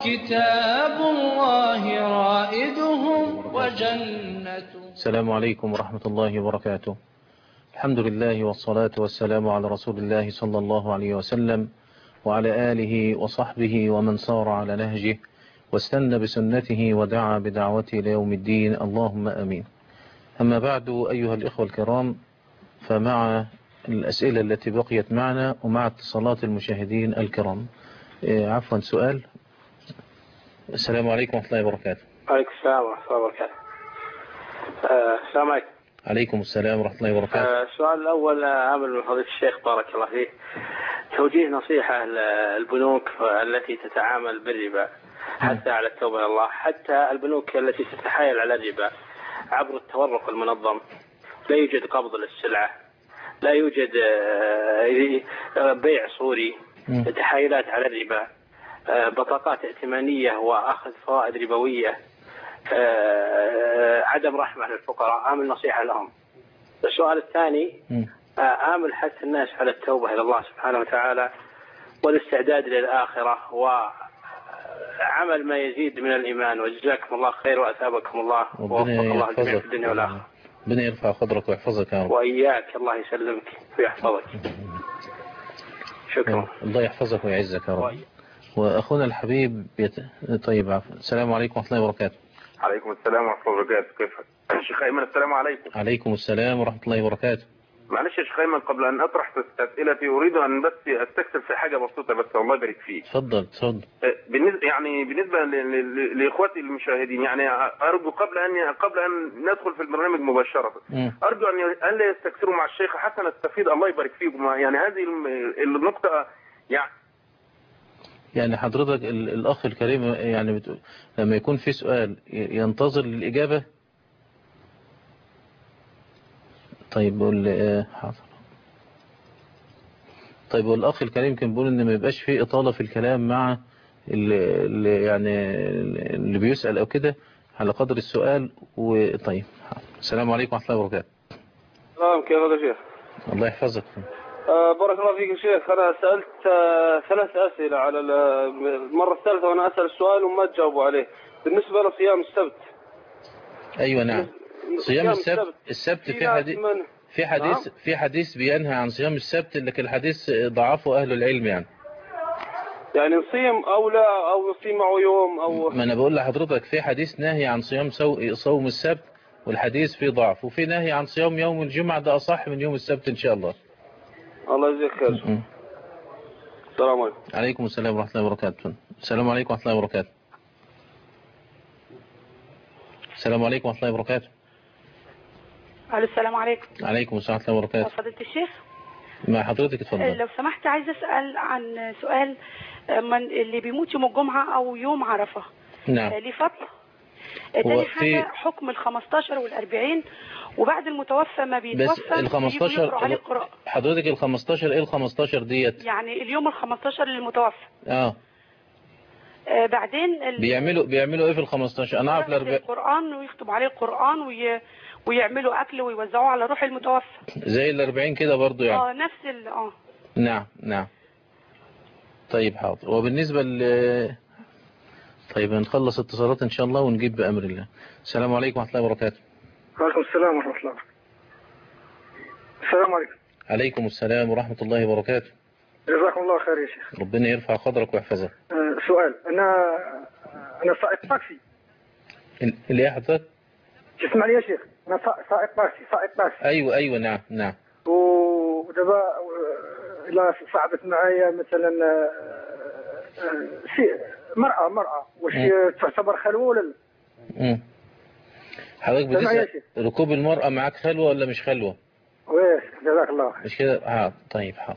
كتاب الله رائدهم وجنة السلام عليكم ورحمة الله وبركاته الحمد لله والصلاة والسلام على رسول الله صلى الله عليه وسلم وعلى آله وصحبه ومن صار على نهجه واستنى بسنته ودعا بدعوته ليوم الدين اللهم أمين أما بعد أيها الإخوة الكرام فمع الأسئلة التي بقيت معنا ومع اتصالات المشاهدين الكرام إيه، عفوا سؤال السلام عليكم ورحمة الله وبركاته عليكم السلام ورحمة الله وبركاته. آه، السلام عليكم. عليكم السلام ورحمة الله وبركاته آه، السؤال الأول آه، عامل من فضيلة الشيخ بارك الله فيه. توجيه نصيحة للبنوك التي تتعامل بالربا حتى على التوبة إلى الله، حتى البنوك التي تتحايل على الربا عبر التورق المنظم. لا يوجد قبض للسلعة. لا يوجد آه، بيع صوري. مم. تحايلات على الربا. آه، بطاقات ائتمانية وأخذ فوائد ربوية آه، عدم رحمة للفقراء عامل نصيحة لهم السؤال الثاني مم. آه، عامل حث الناس على التوبة إلى الله سبحانه وتعالى والاستعداد للآخرة وعمل ما يزيد من الإيمان وجزاكم الله خير وأثابكم الله ووفق ربنا الله الجميع في الدنيا يحفظك والآخرة ربنا يرفع قدرك ويحفظك يا رب وإياك الله يسلمك ويحفظك شكرا الله يحفظك ويعزك يا رب وأخونا الحبيب يت... طيب عفوا السلام عليكم ورحمة الله وبركاته عليكم السلام ورحمة الله وبركاته كيف شيخ أيمن السلام عليكم عليكم السلام ورحمة الله وبركاته معلش يا شيخ أيمن قبل أن أطرح أسئلتي أريد أن بس أستكثر في حاجة بسيطة بس الله يبارك فيك تفضل تفضل أه، بالنسبة يعني بالنسبة ل- ل- ل- لإخواتي المشاهدين يعني أرجو قبل أن قبل أن ندخل في البرنامج مباشرة مم. أرجو أن ي- أن لا يستكثروا مع الشيخ حتى نستفيد الله يبارك فيكم يعني هذه الم- النقطة يعني يعني حضرتك ال- الأخ الكريم يعني بتقول لما يكون في سؤال ي- ينتظر الإجابة طيب بقول آه، حاضر طيب والأخ الكريم كان بيقول إن ما يبقاش فيه إطالة في الكلام مع اللي اللي يعني اللي بيسأل أو كده على قدر السؤال وطيب حاضر. السلام عليكم ورحمة الله وبركاته سلام كيف هذا شيخ؟ الله يحفظك آه بارك الله فيك يا شيخ أنا سألت آه ثلاث أسئلة على ال- المرة الثالثة وأنا أسأل السؤال وما تجاوبوا عليه بالنسبة لصيام السبت أيوة نعم صيام السبت السبت في ناس حديث من في حديث نعم. في حديث بينهى عن صيام السبت لكن الحديث ضعفه أهل العلم يعني يعني نصيم أو لا أو نصيم معه يوم أو ما أنا بقول لحضرتك في حديث نهي عن صيام سو... صوم السبت والحديث فيه ضعف وفي نهي عن صيام يوم الجمعة ده أصح من يوم السبت إن شاء الله الله يجزيك خير م. السلام عليكم عليكم السلام ورحمة الله وبركاته السلام عليكم ورحمة الله وبركاته السلام عليكم ورحمة الله وبركاته الو السلام عليكم عليكم السلام ورحمة الله وبركاته فضيلة الشيخ مع حضرتك اتفضل لو سمحت عايز اسال عن سؤال من اللي بيموت يوم الجمعه او يوم عرفه نعم ليه فضل هو تاني في- حاجه حكم ال 15 وال 40 وبعد المتوفى ما بس بيتوفى ال 15 يقرأ عليه قراءة حضرتك ال 15 ايه ال 15 ديت يعني اليوم ال 15 للمتوفى اه آه بعدين ال- بيعملوا بيعملوا ايه في ال 15 انا اعرف قراءة الأربع... القران ويكتب عليه القران وي... ويعملوا اكل ويوزعوه على روح المتوفى زي ال 40 كده برضو يعني اه نفس ال اه نعم نعم طيب حاضر وبالنسبة ل طيب نخلص اتصالات ان شاء الله ونجيب بأمر الله السلام عليكم ورحمة الله وبركاته وعليكم السلام ورحمة الله السلام عليكم عليكم السلام ورحمة الله وبركاته جزاكم الله خير يا شيخ ربنا يرفع قدرك ويحفظك آه، سؤال أنا أنا سائق تاكسي ال- اللي يا حضرتك تسمعني يا شيخ أنا سا- سائق تاكسي سائق تاكسي ايوه ايوه نعم نعم ودابا آه، إلا صعبت معايا مثلا آه، آه، شي مرأة مرأة واش مم. تعتبر خلوة ولا لا؟ مم. حضرتك سامع يا بتسأل ركوب المرأة معاك خلوة ولا مش خلوة ويش جزاك الله خير مش كده اه طيب حاضر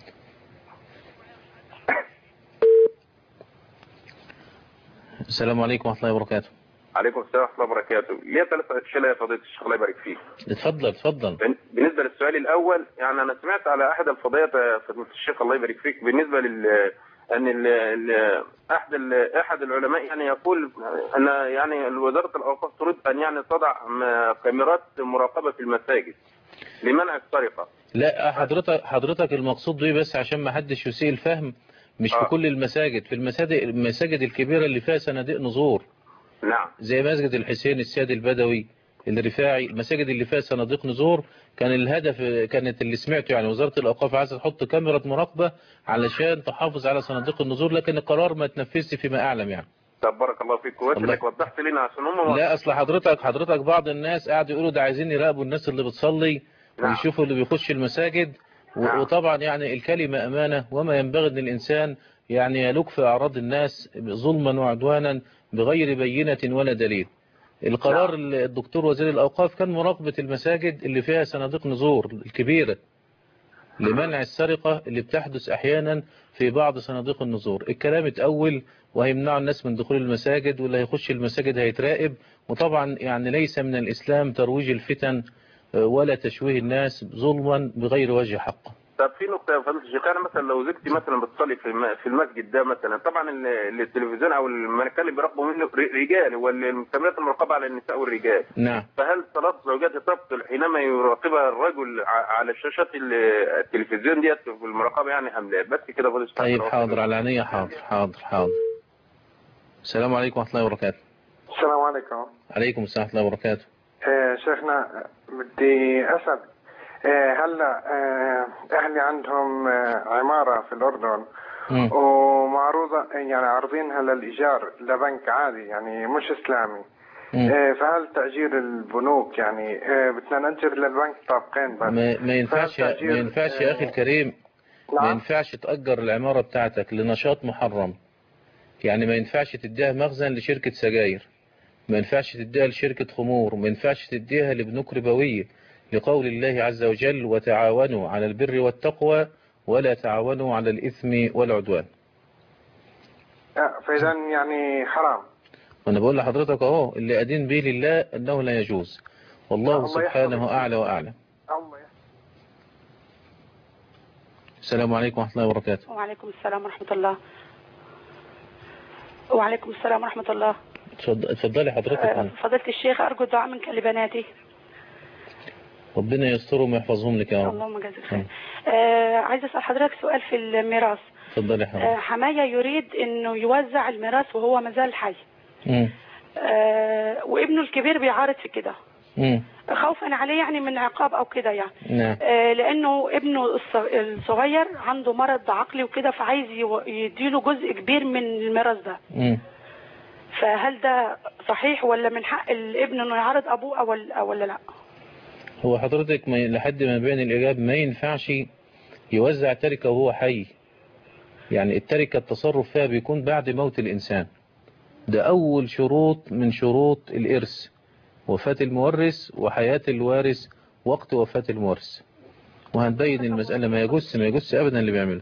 السلام عليكم ورحمة الله وبركاته عليكم السلام ورحمة الله وبركاته ليه ثلاث أسئلة يا فضيلة الشيخ الله يبارك فيك اتفضل اتفضل بن- بالنسبة للسؤال الأول يعني أنا سمعت على أحد الفضائيات يا فضيلة الشيخ الله يبارك فيك بالنسبة لل أن ال... ال... أحد ال... أحد العلماء يعني يقول أن يعني وزارة الأوقاف تريد أن يعني تضع م- كاميرات مراقبة في المساجد لمنع السرقة لا حضرتك حضرتك المقصود بيه بس عشان ما حدش يسيء الفهم مش في آه. كل المساجد في المساجد المساجد الكبيرة اللي فيها صناديق نزور نعم زي مسجد الحسين السياد البدوي الرفاعي المساجد اللي فيها صناديق نزور كان الهدف كانت اللي سمعته يعني وزارة الأوقاف عايزة تحط كاميرا مراقبة علشان تحافظ على صناديق النزور لكن القرار ما تنفذش فيما أعلم يعني طب بارك الله فيك كويس الله. انك وضحت لنا عشان هم لا أصل حضرتك حضرتك بعض الناس قاعد يقولوا ده عايزين يراقبوا الناس اللي بتصلي نعم. ويشوفوا اللي بيخش المساجد و- نعم. وطبعا يعني الكلمة أمانة وما ينبغي أن الإنسان يعني يلوك في أعراض الناس ظلما وعدوانا بغير بينة ولا دليل القرار نعم. الدكتور وزير الأوقاف كان مراقبة المساجد اللي فيها صناديق نزور الكبيرة لمنع السرقة اللي بتحدث أحيانا في بعض صناديق النزور الكلام اتأول وهيمنعوا الناس من دخول المساجد واللي هيخش المساجد هيتراقب وطبعا يعني ليس من الإسلام ترويج الفتن آه، ولا تشويه الناس ظلما بغير وجه حق طب في نقطة يا فضيلة الشيخ أنا مثلا لو زوجتي مثلا بتصلي في الم- في المسجد ده مثلا طبعا ال- التلفزيون أو المكان اللي بيراقبوا منه ر- رجال والكاميرات المراقبة على النساء والرجال نعم فهل صلاة زوجاتي تبطل حينما يراقبها الرجل ع- على شاشات ال- التلفزيون ديت في المراقبة يعني أم لا بس كده فضيلة الشيخ طيب حاضر على عينيا حاضر حاضر حاضر السلام عليكم ورحمة الله وبركاته السلام عليكم عليكم السلام ورحمة الله وبركاته آه شيخنا بدي أسأل آه هلا آه أهلي عندهم آه عمارة في الأردن مم. ومعروضة يعني عارضينها للإيجار لبنك عادي يعني مش إسلامي مم. آه فهل تأجير البنوك يعني آه بدنا نأجر للبنك طابقين بس ما, ما ينفعش فهل تأجير- ما ينفعش يا أخي الكريم ما نعم ينفعش تأجر العمارة بتاعتك لنشاط محرم يعني ما ينفعش تديها مخزن لشركة سجاير ما ينفعش تديها لشركة خمور ما ينفعش تديها لبنوك ربوية لقول الله عز وجل وتعاونوا على البر والتقوى ولا تعاونوا على الإثم والعدوان آه فإذا يعني حرام وأنا بقول لحضرتك أهو اللي أدين به لله أنه لا يجوز والله الله سبحانه يحفظك. أعلى وأعلم الله يحفظك. السلام عليكم ورحمة الله وبركاته وعليكم السلام ورحمة الله وعليكم السلام ورحمة الله اتفض- اتفضلي حضرتك آه، فضيلة الشيخ أرجو الدعاء منك لبناتي ربنا يسترهم ويحفظهم لك يا رب اللهم جزاك خير آه عايزة أسأل حضرتك سؤال في الميراث اتفضلي آه حضرتك حماية يريد إنه يوزع الميراث وهو مازال حي مم. آه وابنه الكبير بيعارض في كده مم. خوفا عليه يعني من عقاب أو كده يعني نعم آه لأنه ابنه الص- الصغير عنده مرض عقلي وكده فعايز يو- يديله جزء كبير من الميراث ده مم. فهل ده صحيح ولا من حق الابن انه يعارض ابوه او أو ولا لا هو حضرتك ما لحد ما بين الإجابة ما ينفعش يوزع تركة وهو حي يعني التركة التصرف فيها بيكون بعد موت الإنسان ده أول شروط من شروط الإرث وفاة المورث وحياة الوارث وقت وفاة المورث وهنبين المسألة ما يجوز ما يجوز أبدا اللي بيعمله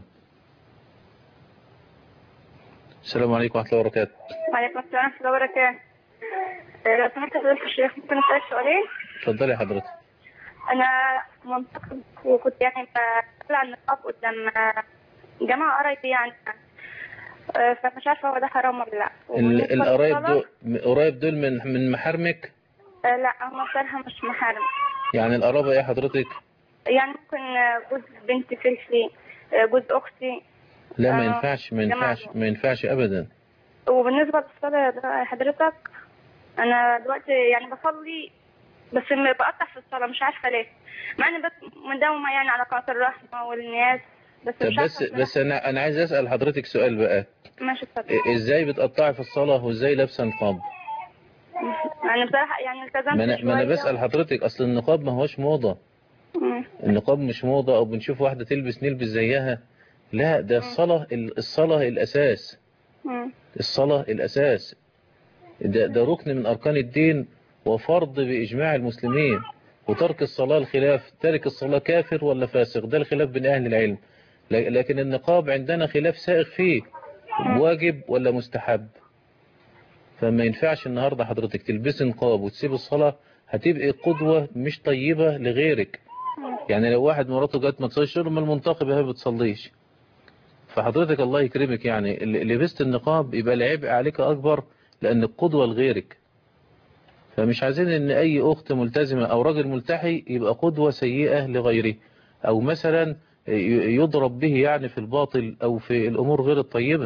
السلام عليكم ورحمة الله وبركاته وعليكم السلام ورحمة الله وبركاته. آه، لو سمحت يا فضيلة الشيخ ممكن أسألك سؤالين؟ اتفضلي حضرتك أنا منتقد وكنت يعني بطلع النقاب قدام آه، جماعة قرايبي يعني آه، فمش عارفة هو ده حرام ولا لا. ال- وبالنسبة القرايب للصلاة، دول قرايب دول من من محارمك آه، لا هم بصراحة مش محارم. يعني القرابة ايه حضرتك يعني ممكن آه، جوز بنت خالتي آه، جوز أختي لا ما آه، ينفعش ما جماعة ينفعش ما ينفعش ابدا وبالنسبة للصلاة ده حضرتك أنا دلوقتي يعني بصلي بس م- بقطع في الصلاة مش عارفة ليه مع إني بس مداومة يعني على قناة الرحمة والنياس بس طب مش بس عارفة بس انا انا عايز اسال حضرتك سؤال بقى ماشي اتفضل إ- ازاي بتقطعي في الصلاه وازاي لابسه نقاب يعني بصراحة يعني التزمت ما انا ما انا شوية. بسال حضرتك اصل النقاب ما هوش موضه مم. النقاب مش موضه او بنشوف واحده تلبس نلبس زيها لا ده الصلاه ال- الصلاه الاساس مم. الصلاه الاساس ده ده ركن من اركان الدين وفرض باجماع المسلمين وترك الصلاه الخلاف تارك الصلاه كافر ولا فاسق ده الخلاف بين اهل العلم ل- لكن النقاب عندنا خلاف سائغ فيه واجب ولا مستحب فما ينفعش النهاردة حضرتك تلبسي نقاب وتسيب الصلاة هتبقي قدوة مش طيبة لغيرك يعني لو واحد مراته جت ما تصليش يقول له ما المنتقب هي بتصليش فحضرتك الله يكرمك يعني اللي لبست النقاب يبقى العبء عليك أكبر لأنك قدوة لغيرك فمش عايزين ان اي اخت ملتزمة او راجل ملتحي يبقى قدوة سيئة لغيره او مثلا ي- يضرب به يعني في الباطل أو في الأمور غير الطيبة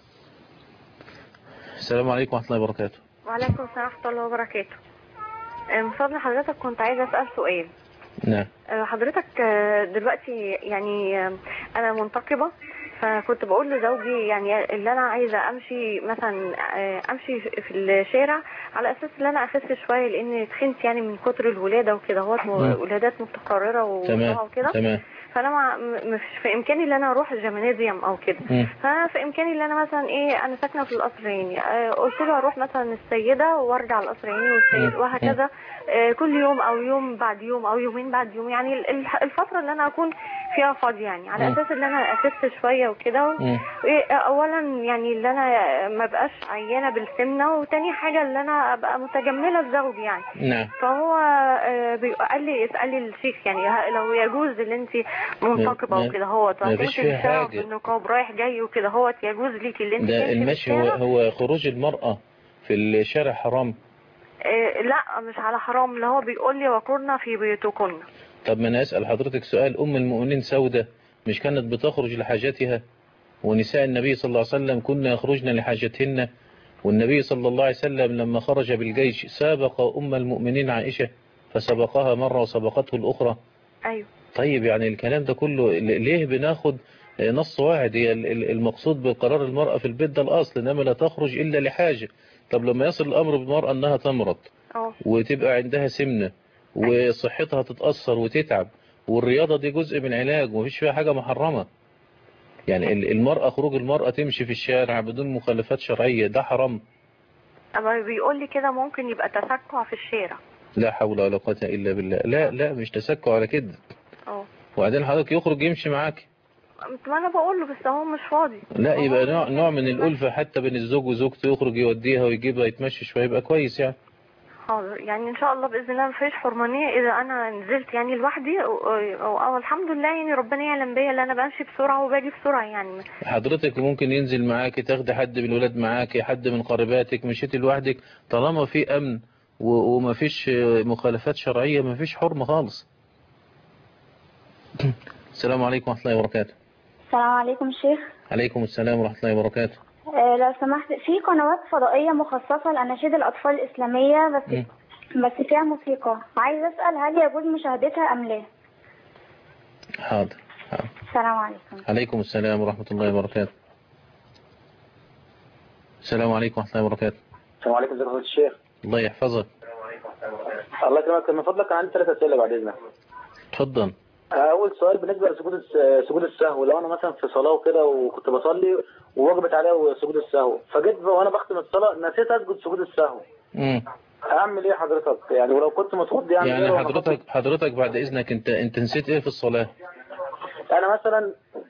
السلام عليكم ورحمة الله وبركاته وعليكم السلام ورحمة الله وبركاته آه، من فضل حضرتك كنت عايزة أسأل سؤال نعم آه، حضرتك آه، دلوقتي يعني آه، أنا منتقبة فكنت بقول لزوجي يعني اللي أنا عايزة أمشي مثلا آه، أمشي في الشارع على أساس إن أنا أخس شوية لأن تخنت يعني من كتر الولادة وكده هو مم. ولادات متكررة تمام وكده تمام فانا مع م- مش في امكاني ان انا اروح الجمنازيوم او كده مم. ففي امكاني ان انا مثلا ايه انا ساكنه في القصر العيني آه، قلت له اروح مثلا السيده وارجع القصر العيني والسيد مم. وهكذا آه، كل يوم او يوم بعد يوم او يومين بعد يوم يعني ال- ال- الفتره اللي انا اكون فيها فاضيه يعني على مم. اساس ان انا اخس شويه وكده مم. إيه، اولا يعني اللي انا ما بقاش عيانه بالسمنه وتاني حاجه اللي انا ابقى متجمله لزوجي يعني نعم فهو آه، بي- قال لي اسالي الشيخ يعني ه- لو يجوز ان انت منتقبه ما- وكده هو ما فيش فيها الشارع حاجة. بالنقاب رايح جاي وكده هو يجوز ليكي اللي انت ده تمشي في المشي هو, الشارع؟ هو خروج المرأة في الشارع حرام آه، لا مش على حرام اللي هو بيقول لي وقرنا في بيوتكن طب ما أنا أسأل حضرتك سؤال أم المؤمنين سودة مش كانت بتخرج لحاجاتها ونساء النبي صلى الله عليه وسلم كنا يخرجن لحاجتهن والنبي صلى الله عليه وسلم لما خرج بالجيش سابق أم المؤمنين عائشة فسبقها مرة وسبقته الأخرى ايوه طيب يعني الكلام ده كله ل- ليه بناخد نص واحد هي ال- ال- المقصود بقرار المرأة في البيت ده الأصل إنما لا تخرج إلا لحاجة طب لما يصل الأمر بالمرأة أنها تمرض اه وتبقى عندها سمنة وصحتها تتأثر وتتعب والرياضة دي جزء من العلاج ومفيش فيها حاجة محرمة يعني ال- المرأة خروج المرأة تمشي في الشارع بدون مخالفات شرعية ده حرام اما بيقول لي كده ممكن يبقى تسكع في الشارع لا حول ولا قوة إلا بالله لا لا مش تسكع على كده اه وبعدين حضرتك يخرج يمشي معاك ما انا بقول له بس هو مش فاضي لا يبقى نوع, نوع من الألفة حتى بين الزوج وزوجته يخرج يوديها ويجيبها يتمشي شوية يبقى كويس يعني حاضر يعني ان شاء الله باذن الله مفيش حرمانيه اذا انا نزلت يعني لوحدي او, أو, أو الحمد لله يعني ربنا يعلم بيا ان انا بمشي بسرعه وباجي بسرعه يعني حضرتك ممكن ينزل معاك تاخدي حد من الولاد معاك حد من قريباتك مشيتي لوحدك طالما في أمن و- ومفيش مخالفات شرعية مفيش حرمة خالص السلام عليكم ورحمة الله وبركاته السلام عليكم شيخ عليكم السلام ورحمة الله وبركاته آه لو سمحت في قنوات فضائية مخصصة لأناشيد الأطفال الإسلامية بس مم. بس فيها موسيقى عايز أسأل هل يجوز مشاهدتها أم لا حاضر حاضر. السلام عليكم عليكم السلام ورحمة الله وبركاته السلام عليكم ورحمة الله وبركاته السلام عليكم ازيك يا فضيلة الشيخ الله يحفظك الله يكرمك من فضلك كان عندي ثلاث اسئله بعد اذنك اتفضل اول سؤال بالنسبه لسجود الس- سجود السهو لو انا مثلا في صلاه وكده وكنت بصلي ووجبت عليا سجود السهو فجيت وانا بختم الصلاه نسيت اسجد سجود السهو مم. اعمل ايه حضرتك يعني ولو كنت متوضي يعني, يعني إيه وأنا حضرتك حضرتك بعد إذنك أنت أنت نسيت إيه في الصلاة انا مثلا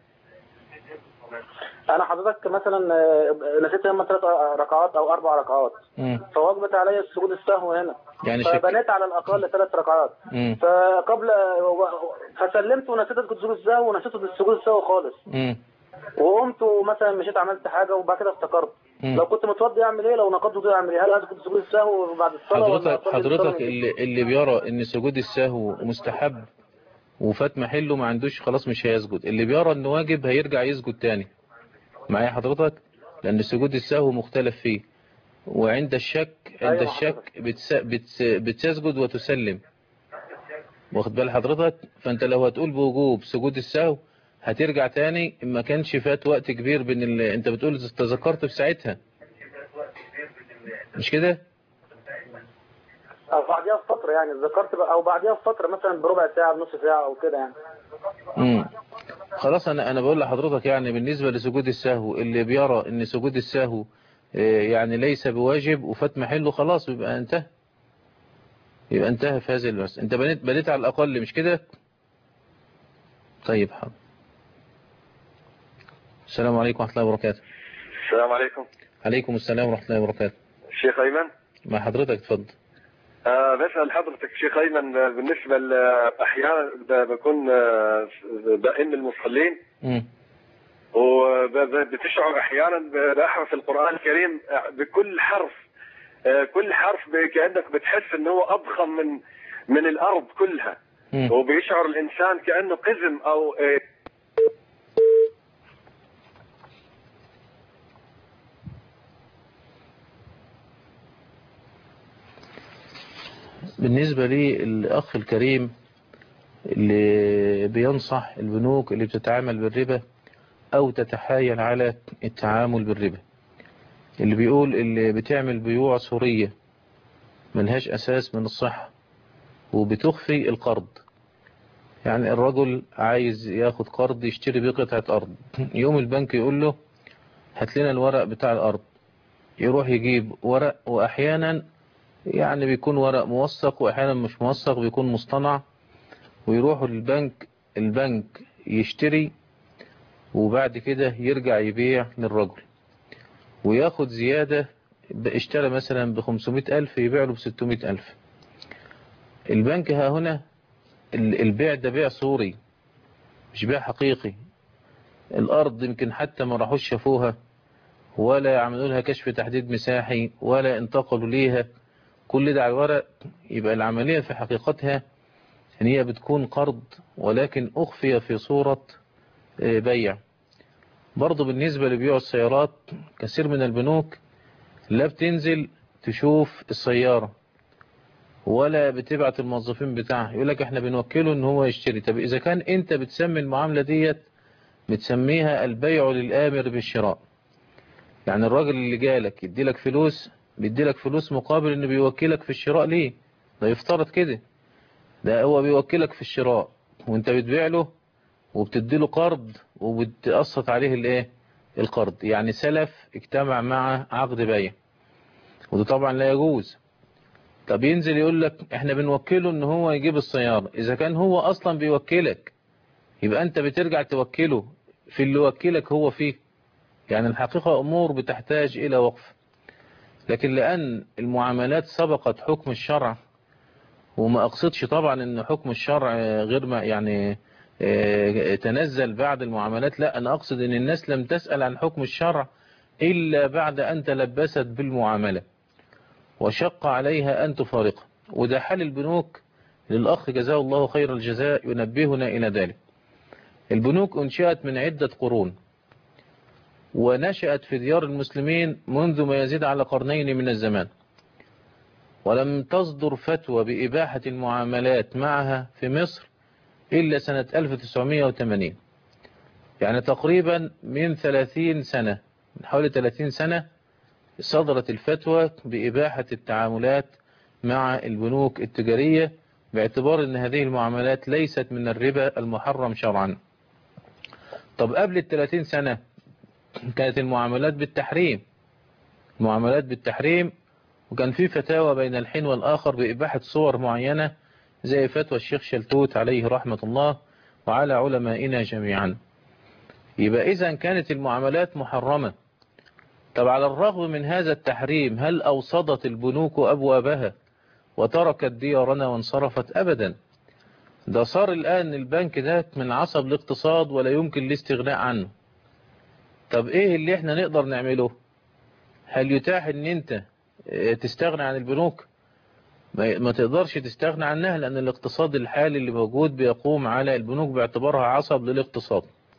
انا حضرتك مثلا آه، نسيت هم ثلاث ركعات او اربع ركعات مم. فوجبت عليا سجود السهو هنا يعني شك فبنيت على الاقل ثلاث ركعات مم. فقبل فسلمت ونسيت اسجد سجود السهو ونسيت سجود السهو خالص مم. وقمت ومثلا مشيت عملت حاجه وبعد كده افتكرت مم. لو كنت متوضي اعمل ايه لو نقضت وضوء اعمل ايه هل اسجد سجود السهو بعد الصلاه ولا حضرتك أصلي الصلاة حضرتك من اللي, اللي بيرى ان سجود السهو مستحب وفات محله ما عندوش خلاص مش هيسجد اللي بيرى انه واجب هيرجع يسجد تاني معايا حضرتك لان سجود السهو مختلف فيه وعند الشك عند أيوة الشك بتس... بتس... بتسجد وتسلم واخد بال حضرتك فانت لو هتقول بوجوب سجود السهو هترجع تاني ما كانش فات وقت كبير بين ال... انت بتقول تذكرت في ساعتها مش كده او بعديها بفتره يعني ذكرت بقى او بعديها بفتره مثلا بربع ساعه بنص ساعه او كده يعني امم خلاص انا انا بقول لحضرتك يعني بالنسبه لسجود السهو اللي بيرى ان سجود السهو آه، يعني ليس بواجب وفات محله خلاص يبقى انتهى يبقى انتهى في هذه المسألة انت بنيت بنيت على الاقل مش كده طيب حاضر السلام عليكم ورحمه الله وبركاته السلام عليكم عليكم السلام ورحمه الله وبركاته شيخ أيمن مع حضرتك اتفضل آه بسأل حضرتك شيخ أيمن آه، بالنسبة ل- أحيانا ب- بكون آه، بأم المصلين امم وبتشعر أحيانا بأحرف القرآن الكريم آه، بكل حرف آه، كل حرف ب- كأنك بتحس إن هو أضخم من من الأرض كلها مم. وبيشعر الإنسان كأنه قزم أو آه، بالنسبة لي الأخ الكريم اللي بينصح البنوك اللي بتتعامل بالربا أو تتحايل على التعامل بالربا اللي بيقول اللي بتعمل بيوع سورية ملهاش أساس من الصحة وبتخفي القرض يعني الرجل عايز ياخد قرض يشتري بيه قطعة أرض يوم البنك يقول له هات لنا الورق بتاع الأرض يروح يجيب ورق وأحيانا يعني بيكون ورق موثق وأحيانا مش موثق بيكون مصطنع ويروحوا للبنك البنك يشتري وبعد كده يرجع يبيع للرجل وياخد زيادة اشترى مثلا ب 500 ألف يبيع له ب 600 ألف البنك ها هنا البيع ده بيع صوري مش بيع حقيقي الأرض يمكن حتى ما راحوش شافوها ولا يعملوا لها كشف تحديد مساحي ولا انتقلوا ليها كل ده على الورق يبقى العملية في حقيقتها ان هي بتكون قرض ولكن أخفي في صورة بيع برضه بالنسبة لبيوع السيارات كثير من البنوك لا بتنزل تشوف السيارة ولا بتبعت الموظفين بتاعها يقول لك احنا بنوكله ان هو يشتري طب اذا كان انت بتسمي المعاملة ديت بتسميها البيع للآمر بالشراء يعني الراجل اللي جالك يدي لك فلوس بيدي لك فلوس مقابل انه بيوكلك في الشراء ليه ده يفترض كده ده هو بيوكلك في الشراء وانت بتبيع له وبتدي له قرض وبتقسط عليه الايه القرض يعني سلف اجتمع مع عقد بيع وده طبعا لا يجوز طب ينزل يقول لك احنا بنوكله ان هو يجيب السيارة اذا كان هو اصلا بيوكلك يبقى انت بترجع توكله في اللي وكلك هو فيه يعني الحقيقة امور بتحتاج الى وقف لكن لان المعاملات سبقت حكم الشرع وما اقصدش طبعا ان حكم الشرع غير ما يعني تنزل بعد المعاملات لا انا اقصد ان الناس لم تسأل عن حكم الشرع الا بعد ان تلبست بالمعاملة وشق عليها ان تفارقه وده حال البنوك للاخ جزاه الله خير الجزاء ينبهنا الى ذلك البنوك انشأت من عدة قرون ونشأت في ديار المسلمين منذ ما يزيد على قرنين من الزمان ولم تصدر فتوى بإباحة المعاملات معها في مصر إلا سنة 1980 يعني تقريبا من 30 سنة من حوالي 30 سنة صدرت الفتوى بإباحة التعاملات مع البنوك التجارية باعتبار أن هذه المعاملات ليست من الربا المحرم شرعا طب قبل ال 30 سنة كانت المعاملات بالتحريم معاملات بالتحريم وكان في فتاوى بين الحين والآخر بإباحة صور معينة زي فتوى الشيخ شلتوت عليه رحمة الله وعلى علمائنا جميعا يبقى إذا كانت المعاملات محرمة طب على الرغم من هذا التحريم هل أوصدت البنوك أبوابها وتركت ديارنا وانصرفت أبدا ده صار الآن البنك ده من عصب الاقتصاد ولا يمكن الاستغناء عنه طب ايه اللي احنا نقدر نعمله هل يتاح ان انت تستغنى عن البنوك ما تقدرش تستغنى عنها لان الاقتصاد الحالي اللي موجود بيقوم على البنوك باعتبارها عصب للاقتصاد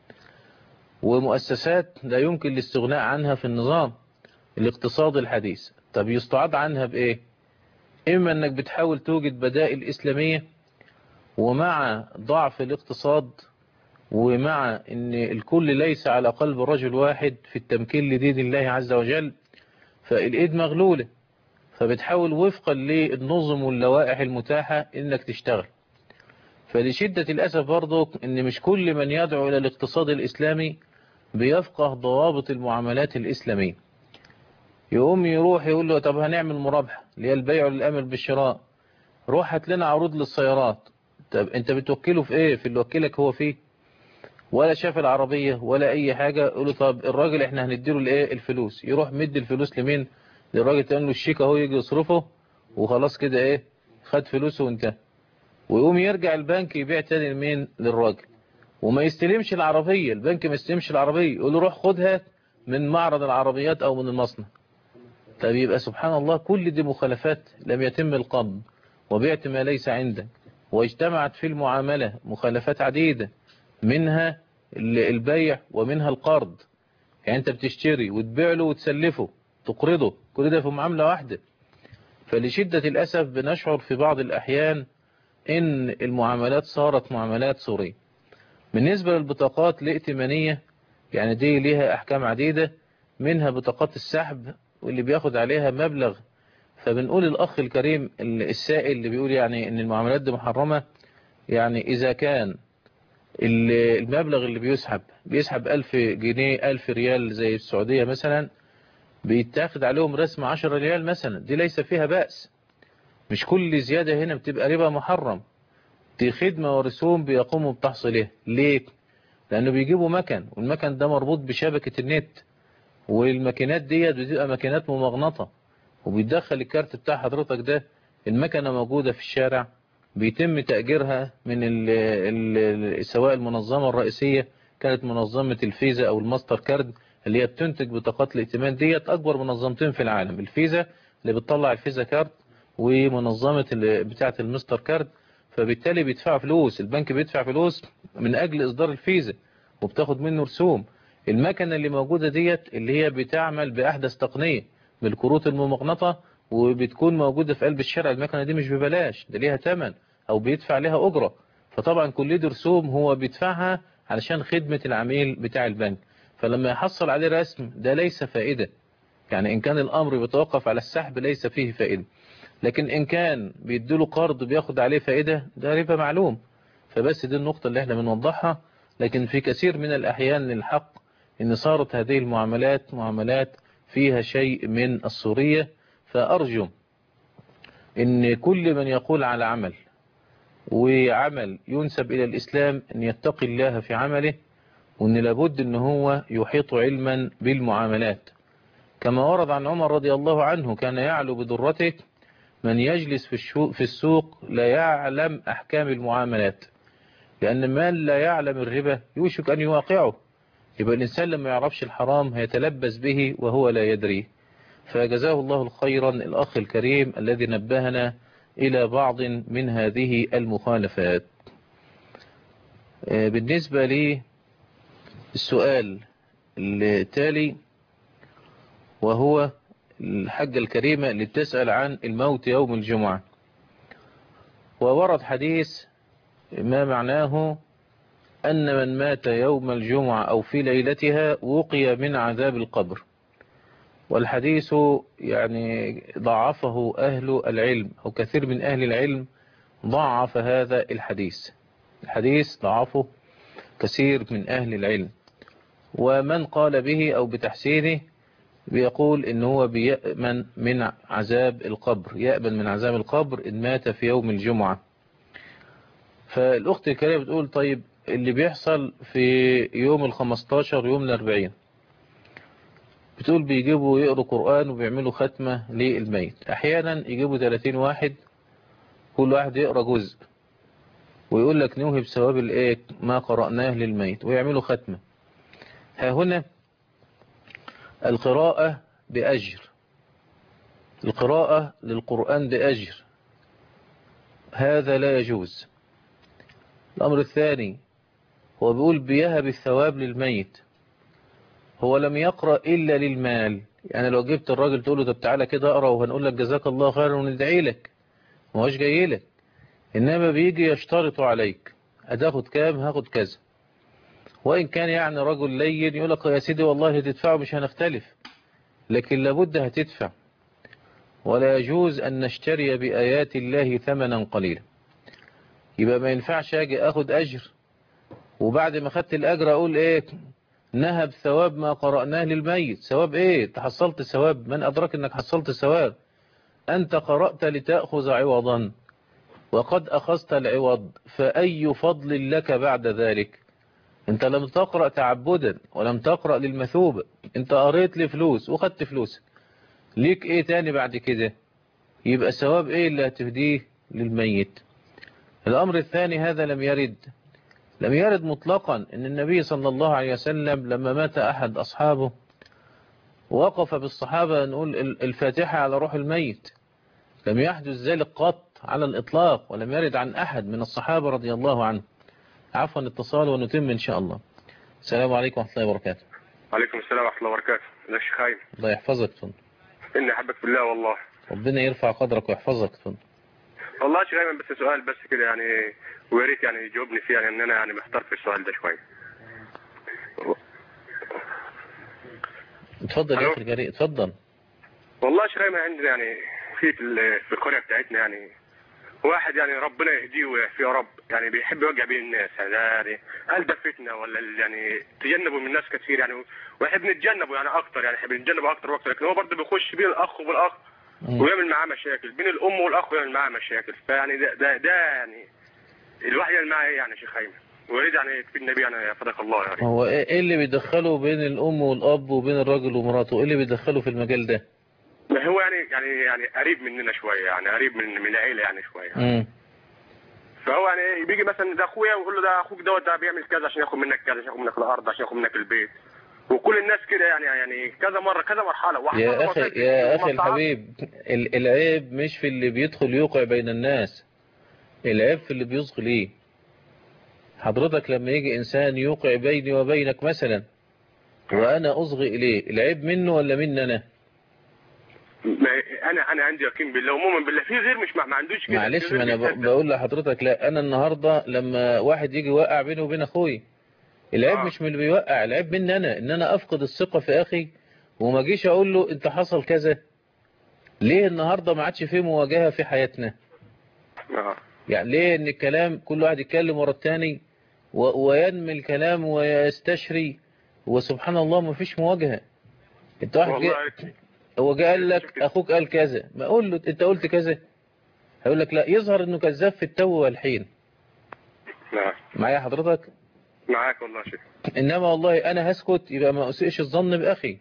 ومؤسسات لا يمكن الاستغناء عنها في النظام الاقتصاد الحديث طب يستعاد عنها بايه اما انك بتحاول توجد بدائل اسلامية ومع ضعف الاقتصاد ومع ان الكل ليس على قلب رجل واحد في التمكين لدين الله عز وجل فالايد مغلولة فبتحاول وفقا للنظم واللوائح المتاحة انك تشتغل فلشدة الأسف برضو ان مش كل من يدعو الى الاقتصاد الاسلامي بيفقه ضوابط المعاملات الاسلامية يقوم يروح يقول له طب هنعمل مرابحة اللي هي البيع للامر بالشراء روح هات لنا عروض للسيارات طب انت بتوكله في ايه في اللي وكلك هو فيه ولا شاف العربية ولا اي حاجة يقول له طب الراجل احنا هنديله الايه الفلوس يروح مد الفلوس لمين للراجل تقول له الشيك اهو يجي يصرفه وخلاص كده ايه خد فلوسه وانتهى ويقوم يرجع البنك يبيع تاني لمين للراجل وما يستلمش العربية البنك ما يستلمش العربية يقول له روح خدها من معرض العربيات او من المصنع طب يبقى سبحان الله كل دي مخالفات لم يتم القبض وبعت ما ليس عندك واجتمعت في المعاملة مخالفات عديدة منها البيع ومنها القرض يعني انت بتشتري وتبيع له وتسلفه تقرضه كل ده في معاملة واحدة فلشدة الأسف بنشعر في بعض الأحيان إن المعاملات صارت معاملات سورية بالنسبة للبطاقات الائتمانية يعني دي ليها أحكام عديدة منها بطاقات السحب واللي بياخد عليها مبلغ فبنقول الأخ الكريم السائل اللي بيقول يعني إن المعاملات دي محرمة يعني إذا كان المبلغ اللي بيسحب بيسحب ألف جنيه ألف ريال زي السعودية مثلا بيتاخد عليهم رسم 10 ريال مثلا دي ليس فيها بأس مش كل زيادة هنا بتبقى ربا محرم دي خدمة ورسوم بيقوموا بتحصيلها ليه؟ لأنه بيجيبوا مكن والمكن ده مربوط بشبكة النت والماكينات دي بتبقى ماكينات ممغنطة وبيدخل الكارت بتاع حضرتك ده المكنة موجودة في الشارع بيتم تأجيرها من ال ال سواء المنظمة الرئيسية كانت منظمة الفيزا أو الماستر كارد اللي هي بتنتج بطاقات الائتمان ديت أكبر منظمتين في العالم الفيزا اللي بتطلع الفيزا كارد ومنظمة بتاعة المستر كارد فبالتالي بيدفع فلوس البنك بيدفع فلوس من أجل إصدار الفيزا وبتاخد منه رسوم المكنة اللي موجودة ديت اللي هي بتعمل بأحدث تقنية بالكروت الممغنطة وبتكون موجودة في قلب الشارع المكنة دي مش ببلاش ده ليها ثمن أو بيدفع لها أجرة فطبعا كل دي رسوم هو بيدفعها علشان خدمة العميل بتاع البنك فلما يحصل عليه رسم ده ليس فائدة يعني إن كان الأمر بيتوقف على السحب ليس فيه فائدة لكن إن كان بيديله قرض بياخد عليه فائدة ده ربا معلوم فبس دي النقطة اللي احنا بنوضحها لكن في كثير من الأحيان للحق إن صارت هذه المعاملات معاملات فيها شيء من السورية فأرجو إن كل من يقول على عمل وعمل ينسب إلى الإسلام أن يتقي الله في عمله وأن لابد أن هو يحيط علما بالمعاملات كما ورد عن عمر رضي الله عنه كان يعلو بدرته من يجلس في, في السوق لا يعلم أحكام المعاملات لأن من لا يعلم الربا يوشك أن يواقعه يبقى الإنسان لما يعرفش الحرام هيتلبس به وهو لا يدري فجزاه الله الخيرا الأخ الكريم الذي نبهنا إلى بعض من هذه المخالفات بالنسبة لي السؤال التالي وهو الحاجة الكريمة اللي بتسأل عن الموت يوم الجمعة وورد حديث ما معناه أن من مات يوم الجمعة أو في ليلتها وقي من عذاب القبر والحديث يعني ضعفه أهل العلم أو كثير من أهل العلم ضعف هذا الحديث الحديث ضعفه كثير من أهل العلم ومن قال به أو بتحسينه بيقول إن هو بيأمن من عذاب القبر يأمن من عذاب القبر إن مات في يوم الجمعة فالأخت الكريمة بتقول طيب اللي بيحصل في يوم الخمستاشر يوم الأربعين بتقول بيجيبوا يقروا قرآن وبيعملوا ختمة للميت أحيانا يجيبوا 30 واحد كل واحد يقرأ جزء ويقول لك نوهب ثواب الايه ما قرأناه للميت ويعملوا ختمة ها هنا القراءة بأجر القراءة للقرآن بأجر هذا لا يجوز الأمر الثاني هو بيقول بيهب الثواب للميت هو لم يقرأ إلا للمال يعني لو جبت الراجل تقول له طب تعالى كده اقرأ وهنقول لك جزاك الله خيرا وندعي لك ما هوش جاي لك إنما بيجي يشترط عليك هتاخد كام هاخد كذا وإن كان يعني رجل لين يقول لك يا سيدي والله تدفعه مش هنختلف لكن لابد هتدفع ولا يجوز أن نشتري بآيات الله ثمنا قليلا يبقى ما ينفعش أجي أخد أجر وبعد ما خدت الأجر أقول إيه نهب ثواب ما قرأناه للميت ثواب إيه تحصلت ثواب من أدرك أنك حصلت ثواب أنت قرأت لتأخذ عوضا وقد أخذت العوض فأي فضل لك بعد ذلك انت لم تقرأ تعبدا ولم تقرأ للمثوبة انت قريت لفلوس وخدت فلوس ليك ايه تاني بعد كده يبقى ثواب ايه اللي هتهديه للميت الامر الثاني هذا لم يرد لم يرد مطلقا ان النبي صلى الله عليه وسلم لما مات احد اصحابه وقف بالصحابة نقول الفاتحة على روح الميت لم يحدث ذلك قط على الإطلاق ولم يرد عن أحد من الصحابة رضي الله عنه عفوا اتصال ونتم إن شاء الله السلام عليكم ورحمة الله وبركاته وعليكم السلام ورحمة الله وبركاته ازيك يا شيخ خايم الله يحفظك فندم إني أحبك بالله والله ربنا يرفع قدرك ويحفظك اتفضل. والله يا شيخ ايمن بس سؤال بس كده يعني ويا ريت يعني يجاوبني فيه يعني ان انا يعني محتار في السؤال ده شويه اتفضل يا ألو؟ اخي الكريم اتفضل والله يا شيخ ايمن عندنا يعني في في ال- في القريه بتاعتنا يعني واحد يعني ربنا يهديه ويعافيه يا رب يعني بيحب يوجع بين الناس يعني ده يعني هل ده فتنه ولا ال- يعني تجنبوا من الناس كتير يعني واحنا بنتجنبه يعني اكتر يعني احنا بنتجنبه اكتر واكتر لكن هو برضه بيخش بين الاخ والاخ ويعمل معاه مشاكل بين الام والاخ ويعمل معاه مشاكل فيعني ده ده, ده يعني الواحد يعمل معاه ايه يعني يا شيخ ايمن ويريد يعني تفيدنا بيه يعني فداك الله يعني هو ايه إيه اللي بيدخله بين الام والاب وبين الراجل ومراته ايه اللي بيدخله في المجال ده ما هو يعني يعني يعني قريب مننا شويه يعني قريب من من العيله يعني شويه امم فهو يعني ايه بيجي مثلا ده اخويا ويقول له ده اخوك دوت ده بيعمل كذا عشان ياخد منك كذا عشان ياخد منك الارض عشان ياخد منك البيت وكل الناس كده يعني يعني كذا مره كذا مرحله واحد مرة يا اخي وصلت يا اخي ومصلحة. الحبيب ال- العيب مش في اللي بيدخل يوقع بين الناس العيب في اللي بيصغي ليه حضرتك لما يجي انسان يوقع بيني وبينك مثلا وانا اصغي اليه العيب منه ولا مني انا ما انا انا عندي يقين بالله ومؤمن بالله في غير مش ما, ما عندوش كده معلش في ما غير انا ب- بيصدق. بقول لحضرتك لا انا النهارده لما واحد يجي يوقع بيني وبين اخوي العيب مش من اللي بيوقع العيب مني انا ان انا افقد الثقه في اخي وما اجيش اقول له انت حصل كذا ليه النهارده ما عادش فيه مواجهه في حياتنا آه. يعني ليه ان الكلام كل واحد يتكلم ورا التاني و- وينمي الكلام ويستشري وسبحان الله ما فيش مواجهه انت واحد جاي والله هو جه قال لك اخوك قال كذا ما اقول له انت قلت كذا هيقول لك لا يظهر انه كذاب في التو والحين نعم معايا حضرتك معاك والله يا شيخ انما والله انا هسكت يبقى ما اسئش الظن باخي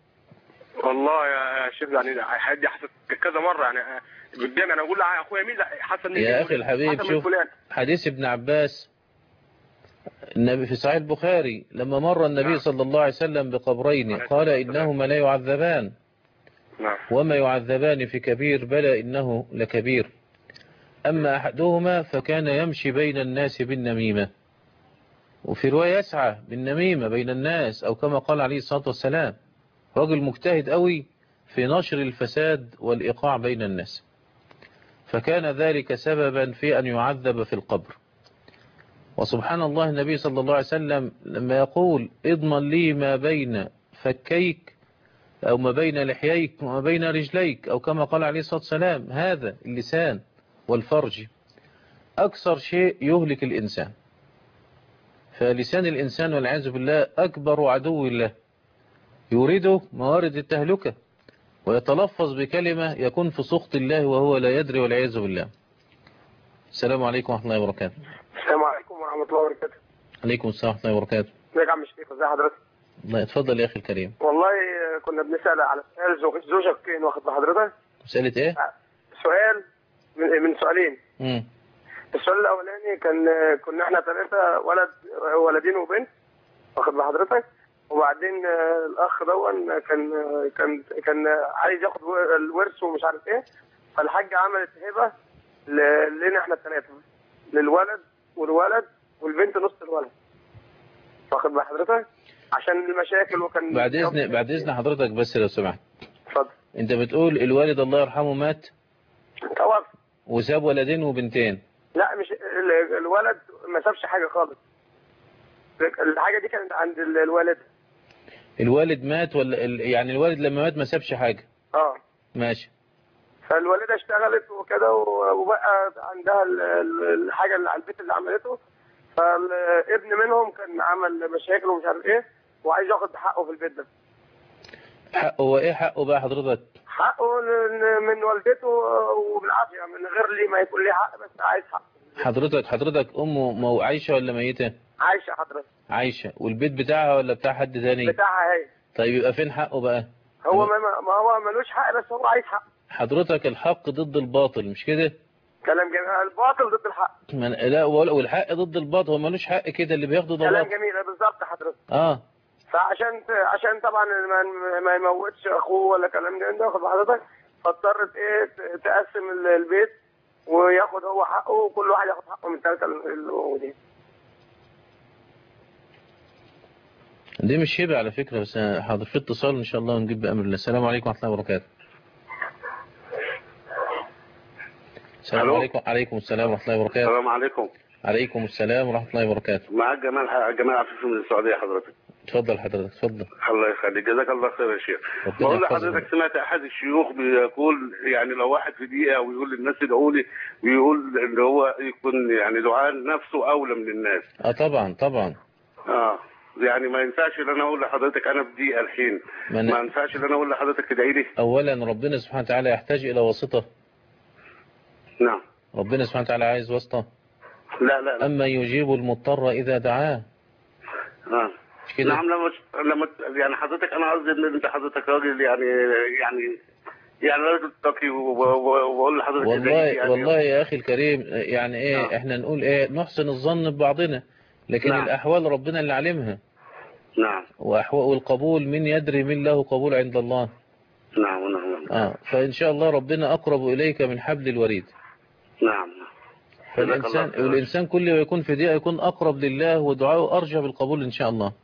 والله يا شيخ يعني حد حصلت كذا مره يعني قدامي انا اقول له اخويا مين لا حسن مين يا اخي الحبيب حسن من شوف فلان حديث ابن عباس النبي في صحيح البخاري لما مر النبي صلى الله عليه وسلم بقبرين قال إنهما لا يعذبان نعم وما يعذبان في كبير بلى إنه لكبير أما أحدهما فكان يمشي بين الناس بالنميمة وفي رواية يسعى بالنميمة بين الناس أو كما قال عليه الصلاة والسلام رجل مجتهد قوي في نشر الفساد والإيقاع بين الناس فكان ذلك سببا في أن يعذب في القبر وسبحان الله النبي صلى الله عليه وسلم لما يقول اضمن لي ما بين فكيك أو ما بين لحييك وما بين رجليك أو كما قال عليه الصلاة والسلام هذا اللسان والفرج أكثر شيء يهلك الإنسان فلسان الإنسان والعياذ بالله أكبر عدو الله يريده موارد التهلكة ويتلفظ بكلمة يكون في سخط الله وهو لا يدري والعياذ بالله السلام عليكم ورحمة الله وبركاته السلام عليكم ورحمة الله وبركاته عليكم السلام ورحمة الله وبركاته ازيك يا عم الشيخ ازي حضرتك الله اتفضل يا أخي الكريم والله آه، كنا بنسأل على سؤال زوج- زوجك فين واخد بحضرتك مسألة إيه؟ سؤال من, من سؤالين مم. السؤال الأولاني كان آه، كنا احنا ثلاثة ولد آه، ولدين وبنت واخد بحضرتك وبعدين آه، الأخ دون كان آه، كان كان آه، عايز ياخد و- الورث ومش عارف ايه فالحاجة عملت هبة ل- لنا احنا الثلاثة للولد والولد والبنت نص الولد واخد بحضرتك عشان المشاكل وكان بعد إذن بعد إذن حضرتك بس لو سمحت اتفضل أنت بتقول الوالد الله يرحمه مات توفى وساب ولدين وبنتين لا مش ال- الولد ما سابش حاجه خالص الحاجه دي كانت عند ال- الوالد الوالد مات ولا ال- يعني الوالد لما مات ما سابش حاجة اه ماشي فالوالده اشتغلت وكده و- وبقى عندها ال- ال- الحاجه اللي على البيت اللي عملته فالابن منهم كان عمل مشاكل ومش عارف ايه وعايز ياخد حقه في البيت ده حقه هو إيه حقه بقى حضرتك حقه ل- من والدته وبالعافيه من غير لي ما يكون ليه حق بس عايز حق حضرتك حضرتك أمه مو عايشة ولا ميتة عايشه حضرتك عايشة والبيت بتاعها ولا بتاع حد تاني بتاعها هي طيب يبقى فين حقه بقى هو ما, ما هو ملوش حق بس هو عايز حق حضرتك الحق ضد الباطل مش كده كلام جميل الباطل ضد الحق من لا ولا- والحق ضد الباطل هو ملوش حق كده اللي بياخده ده كلام باطل جميل بالظبط حضرتك اه فعشان عشان طبعا ما, ما يموتش اخوه ولا كلام ده ده واخد حضرتك فاضطرت ايه ت- تقسم ال- البيت وياخد هو حقه وكل واحد ياخد حقه من الثلاثه اللي موجودين دي مش هبة على فكرة بس حاضر في اتصال ان شاء الله ونجيب بأمر الله السلام عليكم ورحمة الله وبركاته السلام ألو. عليكم عليكم السلام ورحمة الله وبركاته السلام عليكم عليكم السلام ورحمة الله وبركاته معك جمال جمال عفيفي من السعوديه حضرتك اتفضل حضرتك اتفضل الله يخليك جزاك الله خير يا شيخ ربنا بقول يحفظك. لحضرتك سمعت احد الشيوخ بيقول يعني لو واحد في دقيقه ويقول للناس ادعوا لي ويقول ان هو يكون يعني دعاء نفسه اولى من الناس اه طبعا طبعا اه يعني ما ينفعش ان انا اقول لحضرتك انا في دقيقه الحين ما أنا- ما ينفعش ان انا اقول لحضرتك تدعي لي اولا ربنا سبحانه وتعالى يحتاج الى واسطة نعم ربنا سبحانه وتعالى عايز واسطة لا لا لا اما يجيب المضطر اذا دعاه آه. كده. نعم لما لما يعني حضرتك انا قصدي ان انت حضرتك راجل يعني يعني يعني راجل تقي و- و- واقول لحضرتك والله ادعي لي يعني والله يا اخي الكريم يعني ايه احنا نقول ايه نحسن الظن ببعضنا لكن نعم. الاحوال ربنا اللي علمها نعم وأحوال والقبول من يدري من له قبول عند الله نعم نعم نعم اه فان شاء الله ربنا اقرب اليك من حبل الوريد نعم فالانسان خير. والانسان كل ما يكون في دقيقه يكون اقرب لله ودعاؤه ارجى بالقبول ان شاء الله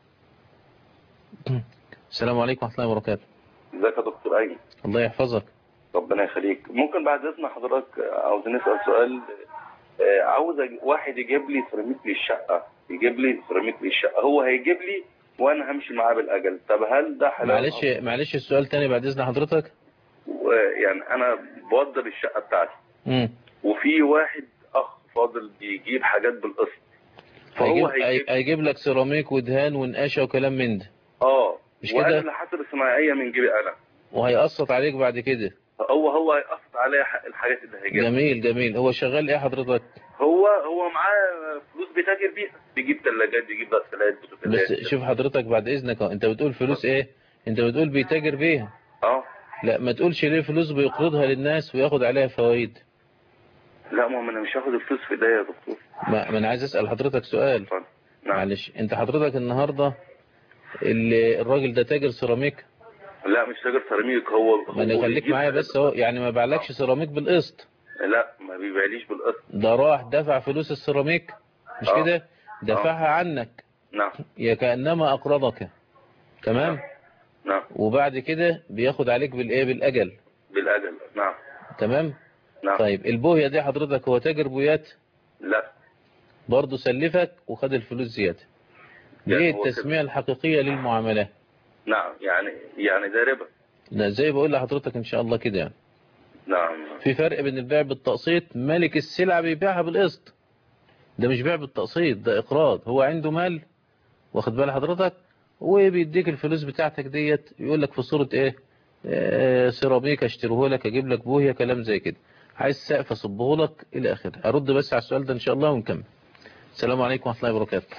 السلام عليكم ورحمه الله وبركاته ازيك يا دكتور ايمن الله يحفظك ربنا يخليك ممكن بعد اذن حضرتك عاوزين نسال سؤال آه، عاوز أج- واحد يجيب لي سيراميك للشقه يجيب لي سيراميك للشقه هو هيجيب لي وانا همشي معاه بالاجل طب هل ده حلال معلش معلش السؤال تاني بعد اذن حضرتك و- يعني انا بوضب الشقه بتاعتي امم وفي واحد اخ فاضل بيجيب حاجات بالقسط هيجيب, فهو هيجيب هيجيب لك سيراميك ودهان ونقاشه وكلام من ده اه مش وانا كده؟ اللي حاطط الصناعيه من جيبي انا وهيقسط عليك بعد كده هو هو هيقسط عليا حق الحاجات اللي هيجيبها جميل جميل هو شغال ايه حضرتك هو هو معاه فلوس بيتاجر بيها بيجيب ثلاجات بيجيب غسالات بوتاجازات بس شوف حضرتك بعد اذنك اهو، انت بتقول فلوس ايه انت بتقول بيتاجر بيها اه لا ما تقولش ليه فلوس بيقرضها للناس وياخد عليها فوائد لا ما هو انا مش هاخد الفلوس في ايديا يا دكتور ما, ما انا عايز اسال حضرتك سؤال نعم. معلش انت حضرتك النهارده اللي الراجل ده تاجر سيراميك لا مش تاجر سيراميك هو ما انا هو خليك بيجيب معايا بس اهو يعني ما باعلكش سيراميك بالقسط لا ما بيبيعليش بالقسط ده راح دفع فلوس السيراميك مش آه. كده دفعها عنك نعم يا كانما اقرضك تمام نعم وبعد كده بياخد عليك بالايه بالاجل بالاجل نعم تمام نعم طيب البوهيه دي حضرتك هو تاجر بويات لا برضه سلفك وخد الفلوس زياده دي يعني هو التسميه الحقيقيه للمعاملات نعم يعني يعني ده ربا ده زي بقول لحضرتك ان شاء الله كده يعني نعم في فرق بين البيع بالتقسيط مالك السلعة بيبيعها بالقسط ده مش بيع بالتقسيط ده اقراض هو عنده مال واخد بال حضرتك وبيديك الفلوس بتاعتك ديت يقول لك في صورة ايه آه، سيراميك اشتريه لك اجيب لك بوهية كلام زي كده عايز سقف اصبه لك الى اخره ارد بس على السؤال ده ان شاء الله ونكمل السلام عليكم ورحمة الله وبركاته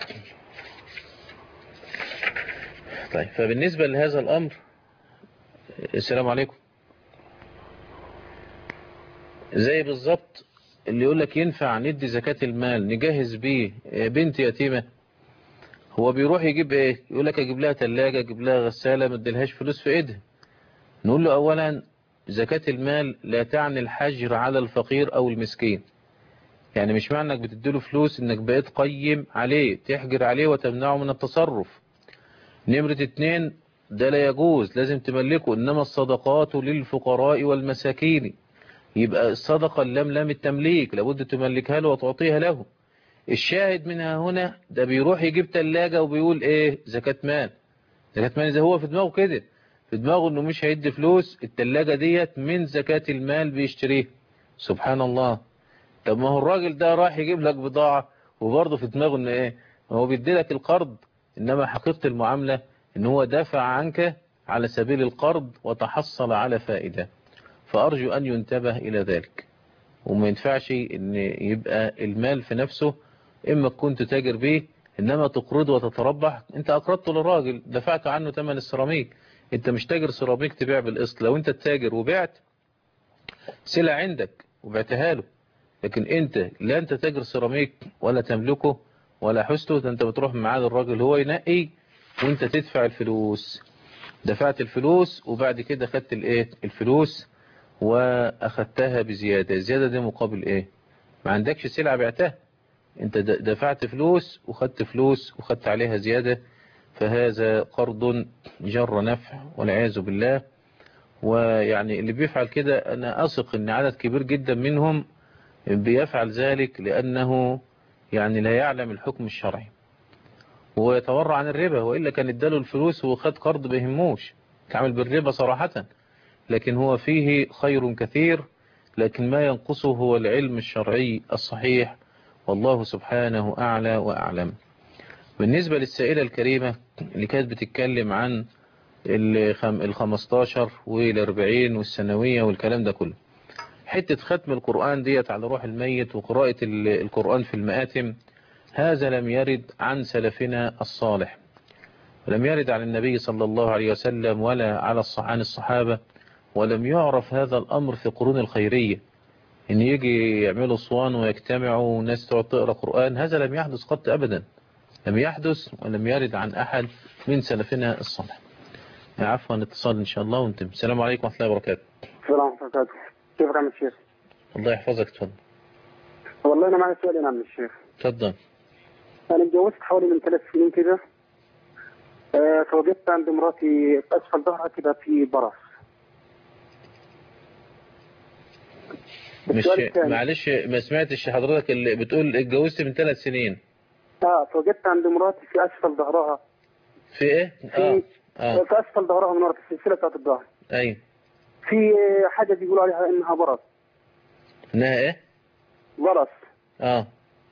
طيب فبالنسبة لهذا الامر السلام عليكم زي بالظبط اللي يقول لك ينفع ندي زكاة المال نجهز بيه بنت يتيمة هو بيروح يجيب ايه يقول لك اجيب لها ثلاجة اجيب لها غسالة ما اديلهاش فلوس في ايدها نقول له اولا زكاة المال لا تعني الحجر على الفقير او المسكين يعني مش معنى انك بتديله فلوس انك بقيت قيم عليه تحجر عليه وتمنعه من التصرف نمرة اتنين ده لا يجوز لازم تملكه انما الصدقات للفقراء والمساكين يبقى الصدقة اللام لام التمليك لابد تملكها له وتعطيها له الشاهد منها هنا ده بيروح يجيب تلاجة وبيقول ايه زكاة مال زكاة مال اذا هو في دماغه كده في دماغه انه مش هيدي فلوس التلاجة ديت من زكاة المال بيشتريها سبحان الله طب ما هو الراجل ده راح يجيب لك بضاعة وبرضه في دماغه ان ايه هو بيدي لك القرض انما حقيقة المعاملة ان هو دافع عنك على سبيل القرض وتحصل على فائدة فأرجو أن ينتبه إلى ذلك وما ينفعش أن يبقى المال في نفسه إما كنت تاجر به إنما تقرض وتتربح أنت أقرضته للراجل دفعت عنه ثمن السيراميك أنت مش تاجر سيراميك تبيع بالقسط لو أنت تاجر وبعت سلع عندك وبعتها له لكن أنت لا أنت تاجر سيراميك ولا تملكه ولا حسته ده أنت بتروح معاه الراجل هو ينقي وأنت تدفع الفلوس دفعت الفلوس وبعد كده خدت الايه الفلوس واخدتها بزيادة الزيادة دي مقابل ايه ما عندكش سلعة بعتها انت د- دفعت فلوس وخدت فلوس وخدت عليها زيادة فهذا قرض جر نفع والعياذ بالله ويعني اللي بيفعل كده انا اثق ان عدد كبير جدا منهم بيفعل ذلك لأنه يعني لا يعلم الحكم الشرعي ويتورع عن الربا وإلا كان اداله الفلوس وخد قرض بيهموش تعمل بالربا صراحة لكن هو فيه خير كثير لكن ما ينقصه هو العلم الشرعي الصحيح والله سبحانه أعلى وأعلم بالنسبة للسائلة الكريمة اللي كانت بتتكلم عن الخمستاشر والاربعين والسنوية والكلام ده كله حتة ختم القرآن ديت على روح الميت وقراءة القرآن في المآتم هذا لم يرد عن سلفنا الصالح لم يرد عن النبي صلى الله عليه وسلم ولا على عن الصحابة ولم يعرف هذا الأمر في قرون الخيرية إن يجي يعملوا صوان ويجتمعوا وناس تقعد تقرأ قرآن هذا لم يحدث قط أبدا لم يحدث ولم يرد عن أحد من سلفنا الصالح عفوا اتصال إن شاء الله وانتم السلام عليكم ورحمة الله وبركاته السلام عليكم ورحمة الله كيف عم الشيخ الله يحفظك تفضل والله أنا معي سؤالين عم الشيخ تفضل أنا اتجوزت حوالي من ثلاث سنين كده آه، فوجدت عند مراتي في أسفل ظهرها كده في برص مش السؤال الثاني. معلش ما سمعتش حضرتك اللي بتقول اتجوزت من ثلاث سنين اه فوجدت عند مراتي في أسفل ظهرها في ايه اه اه في أسفل ظهرها من ورا في السلسلة بتاعت الظهر ايوه في حاجة بيقولوا عليها إنها برص انها ايه برص اه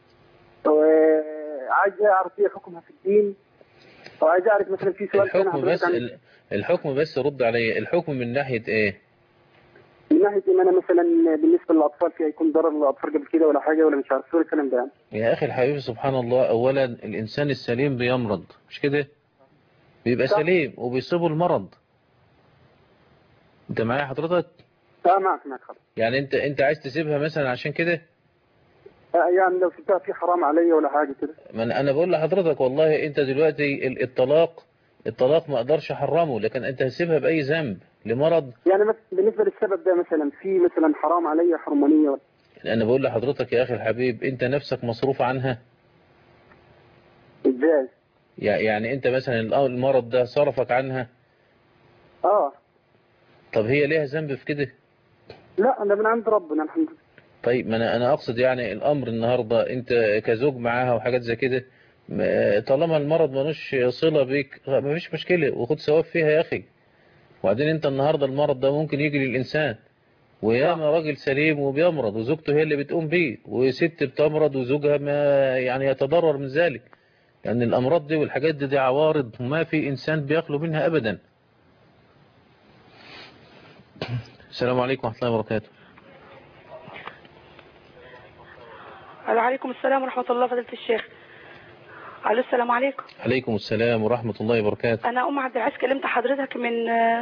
وعايز أعرف إيه حكمها في الدين وعايز أعرف مثلا في سؤال ثاني الحكم حضرتك بس عن- ال- الحكم بس رد علي الحكم من ناحية ايه من ناحية إن أنا مثلا بالنسبة للأطفال في هيكون ضرر للأطفال قبل كده ولا حاجة ولا مش عارف شو الكلام ده يعني. يا اخي الحبيب سبحان الله اولا الانسان السليم بيمرض مش كده بيبقى صح. سليم وبيصيبه المرض انت معايا حضرتك اه معك معك خلاص يعني انت انت عايز تسيبها مثلا عشان كده آه يعني لو سبتها في حرام علي ولا حاجة كده ما انا أنا بقول لحضرتك والله انت دلوقتي ال- الطلاق الطلاق ما اقدرش احرمه لكن انت هتسيبها باي ذنب لمرض يعني مثلا بالنسبة للسبب ده مثلا في مثلا حرام علي حرمانية ولا انا بقول لحضرتك يا اخي الحبيب انت نفسك مصروف عنها ازاي؟ يع- يعني انت مثلا الأ- المرض ده صرفك عنها اه طب هي ليها ذنب في كده لا ده من عند ربنا الحمد لله طيب ما انا انا اقصد يعني الامر النهارده انت كزوج معاها وحاجات زي كده م- طالما المرض ملوش صله بيك ما فيش مشكله وخد ثواب فيها يا اخي وبعدين انت النهارده المرض ده ممكن يجي للانسان وياما راجل سليم وبيمرض وزوجته هي اللي بتقوم بيه وست بتمرض وزوجها ما يعني يتضرر من ذلك يعني الامراض دي والحاجات دي دي عوارض وما في انسان بيخلو منها ابدا السلام عليكم ورحمه الله وبركاته وعليكم السلام ورحمة الله فضيلة الشيخ الو السلام عليكم عليكم السلام ورحمه الله وبركاته انا ام عبد العزيز كلمت حضرتك من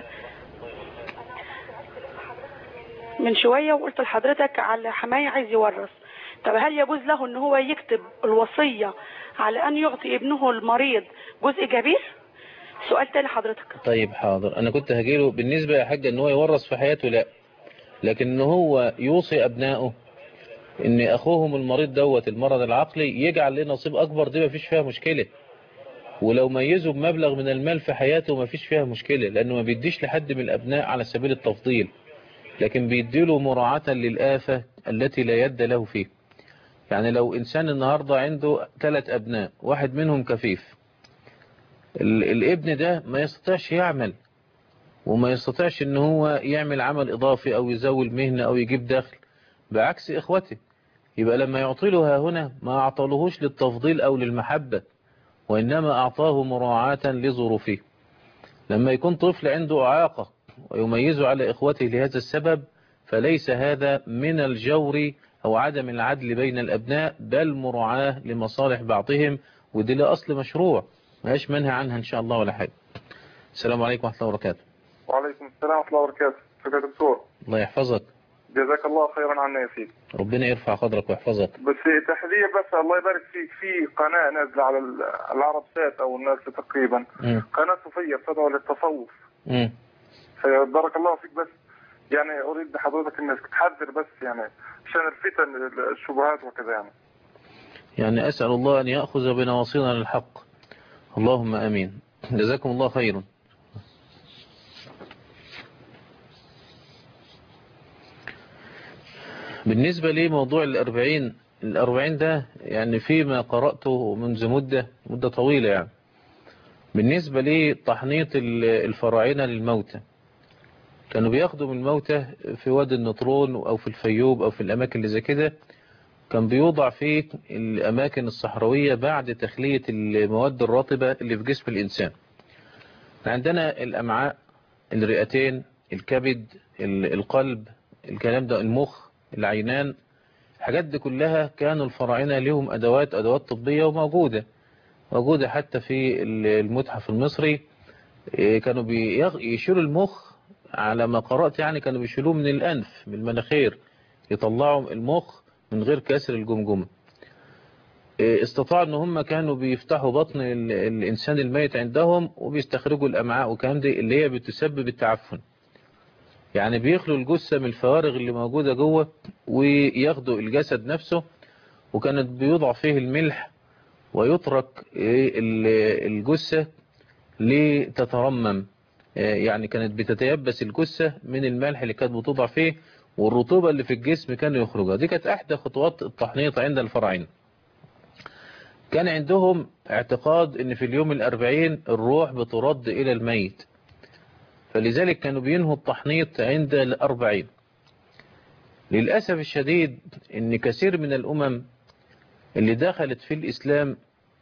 من شوية وقلت لحضرتك على حماية عايز يورث طب هل يجوز له ان هو يكتب الوصية على ان يعطي ابنه المريض جزء كبير سؤال تاني حضرتك طيب حاضر انا كنت هجيله بالنسبة يا حاجة ان هو يورث في حياته لا لكن ان هو يوصي ابنائه ان اخوهم المريض دوت المرض العقلي يجعل له نصيب اكبر دي مفيش فيها مشكلة ولو ميزوا بمبلغ من المال في حياته مفيش فيها مشكلة لانه ما بيديش لحد من الابناء على سبيل التفضيل لكن بيديله مراعاة للآفة التي لا يد له فيه يعني لو انسان النهاردة عنده ثلاث ابناء واحد منهم كفيف ال- الابن ده ما يستطيعش يعمل وما يستطيعش ان هو يعمل عمل اضافي او يزول مهنة او يجيب دخل بعكس اخوته يبقى لما يعطي له هنا ما اعطالهوش للتفضيل او للمحبة وانما اعطاه مراعاة لظروفه لما يكون طفل عنده اعاقة ويميزه على اخوته لهذا السبب فليس هذا من الجور او عدم العدل بين الابناء بل مراعاة لمصالح بعضهم ودي له اصل مشروع ما هيش منهى عنها ان شاء الله ولا حاجة السلام عليكم ورحمة الله وبركاته وعليكم السلام ورحمة الله وبركاته شكرا يا دكتور الله يحفظك جزاك الله خيرا عنا يا سيدي ربنا يرفع قدرك ويحفظك بس تحذير بس الله يبارك فيك في قناة نازلة على ال- العرب سات أو الناس تقريبا مم. قناة صوفية تدعو للتصوف مم. فبارك الله فيك بس يعني أريد بحضرتك إنك تحذر بس يعني عشان الفتن الشبهات وكذا يعني يعني أسأل الله أن يأخذ بنواصينا للحق اللهم أمين جزاكم الله خيرا بالنسبة لموضوع الأربعين الأربعين ده يعني فيما قرأته منذ مدة مدة طويلة يعني بالنسبة لتحنيط الفراعنة للموتى كانوا بياخدوا من الموتى في وادي النطرون أو في الفيوب أو في الأماكن اللي زي كده كان بيوضع في الأماكن الصحراوية بعد تخلية المواد الرطبة اللي في جسم الإنسان عندنا الأمعاء الرئتين الكبد القلب الكلام ده المخ العينان الحاجات دي كلها كانوا الفراعنة لهم أدوات أدوات طبية وموجودة موجودة حتى في المتحف المصري كانوا بيشيلوا المخ على ما قرأت يعني كانوا بيشيلوه من الأنف من المناخير يطلعوا المخ من غير كسر الجمجمة استطاعوا ان هم كانوا بيفتحوا بطن الانسان الميت عندهم وبيستخرجوا الامعاء وكلام دي اللي هي بتسبب التعفن يعني بيخلوا الجثة من الفوارغ اللي موجودة جوه وياخدوا الجسد نفسه وكانت بيوضع فيه الملح ويترك الجثة لتترمم يعني كانت بتتيبس الجثة من الملح اللي كانت بتوضع فيه والرطوبة اللي في الجسم كانوا يخرجها دي كانت احدى خطوات التحنيط عند الفراعنه كان عندهم اعتقاد ان في اليوم الاربعين الروح بترد الى الميت فلذلك كانوا بينهوا التحنيط عند الاربعين للأسف الشديد ان كثير من الامم اللي دخلت في الاسلام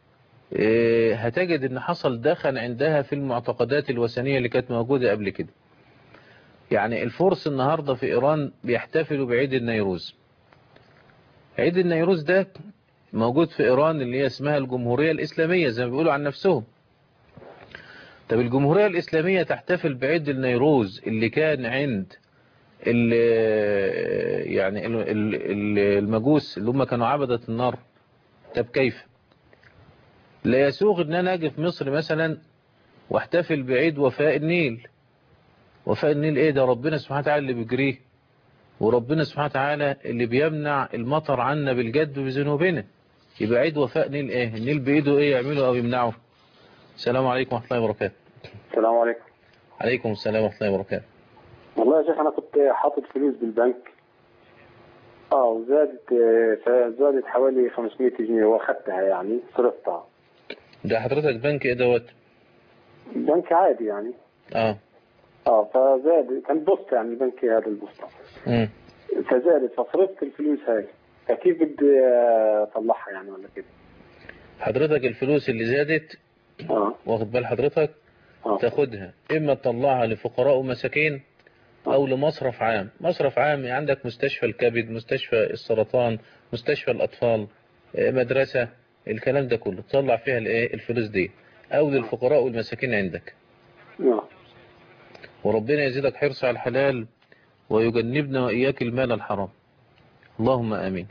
هتجد ان حصل دخل عندها في المعتقدات الوثنية اللي كانت موجودة قبل كده يعني الفرس النهاردة في ايران بيحتفلوا بعيد النيروز عيد النيروز ده موجود في إيران اللي هي اسمها الجمهورية الإسلامية زي ما بيقولوا عن نفسهم طب الجمهورية الإسلامية تحتفل بعيد النيروز اللي كان عند ال يعني المجوس اللي هم كانوا عبدة النار طب كيف لا يسوغ ان انا اجي في مصر مثلا واحتفل بعيد وفاء النيل وفاء النيل ايه ده ربنا سبحانه وتعالى اللي بيجريه وربنا سبحانه وتعالى اللي بيمنع المطر عنا بالجد بذنوبنا يبقى عيد وفاء نيل ايه النيل بايده ايه يعمله او يمنعه السلام عليكم ورحمة الله وبركاته السلام عليكم عليكم السلام ورحمة الله وبركاته والله يا شيخ انا كنت حاطط فلوس بالبنك اه وزادت زادت حوالي 500 جنيه واخدتها يعني صرفتها ده حضرتك بنك ايه دوت بنك عادي يعني اه اه فزاد كان بوسطة يعني البنك هذا البوسطة امم فزادت فصرفت الفلوس هاي فكيف بدي اطلعها يعني ولا كده حضرتك الفلوس اللي زادت اه واخد بال حضرتك آه. تاخدها اما تطلعها لفقراء ومساكين او لمصرف عام مصرف عام عندك مستشفى الكبد مستشفى السرطان مستشفى الاطفال مدرسة الكلام ده كله تطلع فيها الايه الفلوس دي او للفقراء والمساكين عندك نعم وربنا يزيدك حرص على الحلال ويجنبنا وإياك المال الحرام اللهم آمين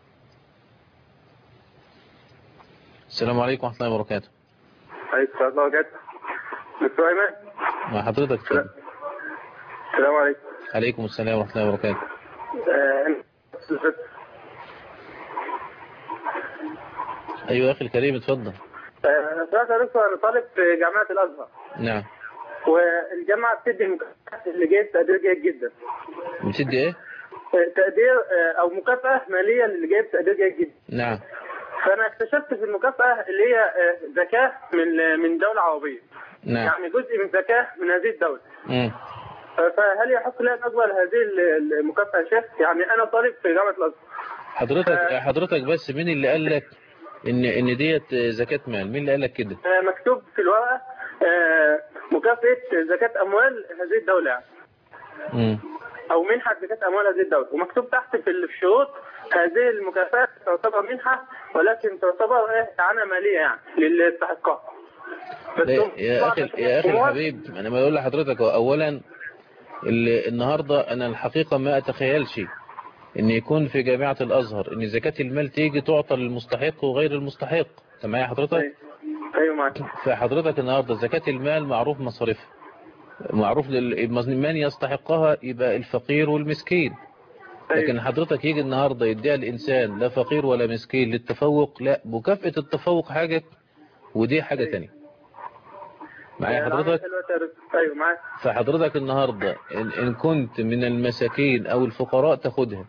السلام عليكم ورحمة الله وبركاته عليكم السلام ورحمة الله وبركاته دكتور أيمن مع حضرتك اتفضل. السلام عليكم عليكم السلام ورحمة الله وبركاته آه، أيوة يا أخي الكريم اتفضل آه، سمعت يا دكتور أنا طالب في جامعة الأزهر نعم والجامعة بتدي المكافآت اللي جايب تقدير جيد جدا بتدي ايه آه، تقدير آه، أو مكافأة مالية للي جايب تقدير جيد جدا نعم فأنا اكتشفت في المكافأة اللي هي آه، زكاة من من دولة عربية نعم يعني جزء من زكاة من هذه الدولة مم. فهل يحق لي أن أقبل هذه المكافأة يا شيخ؟ يعني أنا طالب في جامعة الأزهر حضرتك حضرتك بس مين اللي قال لك ان ان ديت زكاة مال مين اللي قال لك كده آه، مكتوب في الورقة آه، مكافأة زكاة أموال هذه الدولة يعني مم. أو منحة زكاة أموال هذه الدولة ومكتوب تحت في الشروط هذه المكافآت تعتبر منحة ولكن تعتبر إيه إعانة مالية يعني للاستحقاق لا، يا اخي يا اخي الحبيب انا بقول لحضرتك اولا ال- النهارده انا الحقيقه ما اتخيلش ان يكون في جامعه الازهر ان زكاه المال تيجي تعطى للمستحق وغير المستحق انت معايا حضرتك أيوة معك فحضرتك النهارده زكاه المال معروف مصاريفها معروف لل- من يستحقها يبقى الفقير والمسكين لكن حضرتك يجي النهارده يديها الانسان لا فقير ولا مسكين للتفوق لا مكافاه التفوق حاجه ودي حاجه تانية معايا حضرتك أيوة معك فحضرتك النهاردة إن, إن كنت من المساكين أو الفقراء تاخدها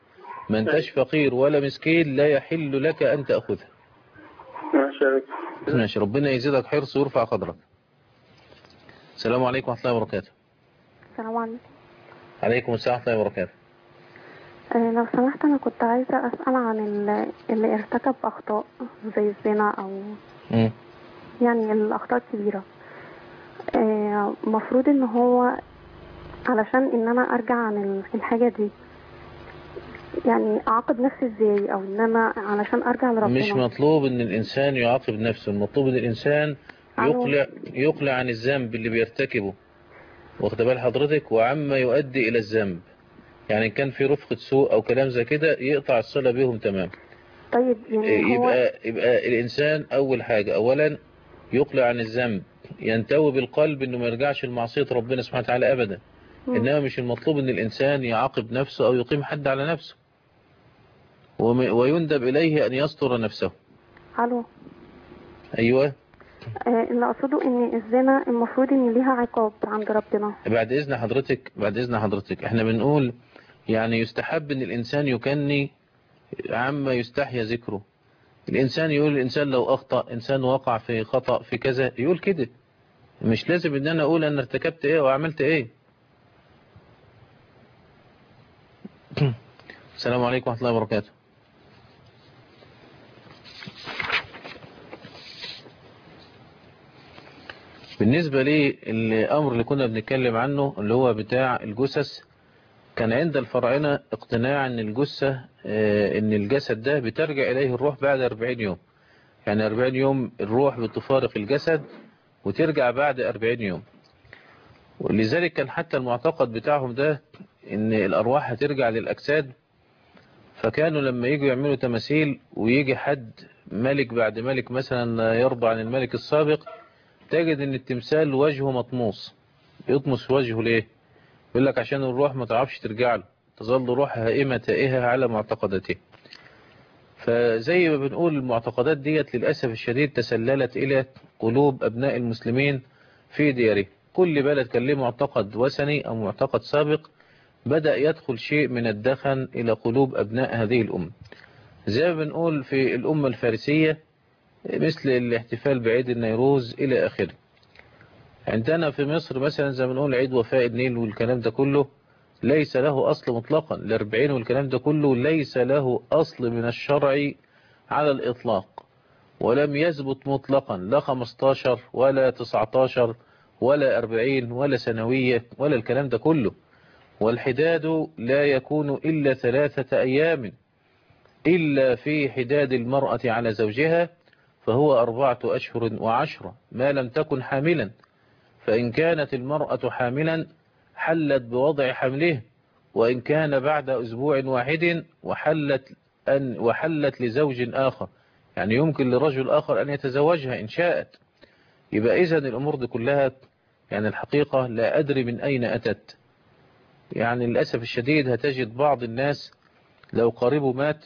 ما انتش فقير ولا مسكين لا يحل لك أن تأخذها ماشي يا دكتور. ماشي ربنا يزيدك حرص ويرفع قدرك السلام عليكم ورحمة الله وبركاته السلام عليكم عليكم السلام ورحمة الله وبركاته آه، لو سمحت أنا كنت عايزة أسأل عن ال- اللي ارتكب أخطاء زي الزنا أو مم. يعني الأخطاء الكبيرة آه، مفروض إن هو علشان إن أنا أرجع عن ال- الحاجة دي يعني أعاقب نفسي إزاي أو إن أنا علشان أرجع لربنا مش مطلوب ان الانسان يعاقب نفسه المطلوب ان الانسان يقلع يقلع عن الذنب اللي بيرتكبه واخد بال حضرتك وعما يؤدي الى الذنب يعني إن كان في رفقة سوء او كلام زي كده يقطع الصلة بيهم تمام طيب يعني هو يبقى يبقى الانسان اول حاجة اولا يقلع عن الذنب ينتوي بالقلب انه ما يرجعش لمعصية ربنا سبحانه وتعالى ابدا مم. انما مش المطلوب ان الانسان يعاقب نفسه او يقيم حد على نفسه وم- ويندب اليه ان يستر نفسه ألو ايوه آه، اللي أقصده إن الزنا المفروض إن ليها عقاب عند ربنا بعد اذن حضرتك بعد اذن حضرتك احنا بنقول يعني يستحب ان الانسان يكني عما يستحيا ذكره الانسان يقول الانسان لو اخطأ انسان وقع في خطأ في كذا يقول كده مش لازم ان انا اقول انا ارتكبت ايه وعملت ايه السلام عليكم ورحمة الله وبركاته بالنسبة لي الأمر اللي كنا بنتكلم عنه اللي هو بتاع الجثث كان عند الفراعنة اقتناع ان الجثة آه، ان الجسد ده بترجع اليه الروح بعد 40 يوم يعني 40 يوم الروح بتفارق الجسد وترجع بعد 40 يوم ولذلك كان حتى المعتقد بتاعهم ده ان الارواح هترجع للاجساد فكانوا لما يجوا يعملوا تماثيل ويجي حد ملك بعد ملك مثلا يرضى عن الملك السابق تجد ان التمثال وجهه مطموس يطمس وجهه ليه يقول لك عشان الروح ما تعرفش ترجع له تظل روح هائمة تائهة على معتقداته فزي ما بنقول المعتقدات ديت للأسف الشديد تسللت إلى قلوب أبناء المسلمين في دياره كل بلد كان له معتقد وثني أو معتقد سابق بدأ يدخل شيء من الدخن إلى قلوب أبناء هذه الأمة زي ما بنقول في الأمة الفارسية مثل الاحتفال بعيد النيروز إلى آخره عندنا في مصر مثلا زي ما بنقول عيد وفاء النيل والكلام ده كله ليس له أصل مطلقا الأربعين والكلام ده كله ليس له أصل من الشرع على الإطلاق ولم يثبت مطلقا لا 15 ولا 19 ولا 40 ولا سنوية ولا الكلام ده كله والحداد لا يكون إلا ثلاثة أيام إلا في حداد المرأة على زوجها فهو أربعة أشهر وعشرة ما لم تكن حاملا فإن كانت المرأة حاملا حلت بوضع حمله وإن كان بعد أسبوع واحد وحلت, أن وحلت لزوج آخر يعني يمكن لرجل آخر أن يتزوجها إن شاءت يبقى إذن الأمور دي كلها يعني الحقيقة لا أدري من أين أتت يعني للأسف الشديد هتجد بعض الناس لو قريبه مات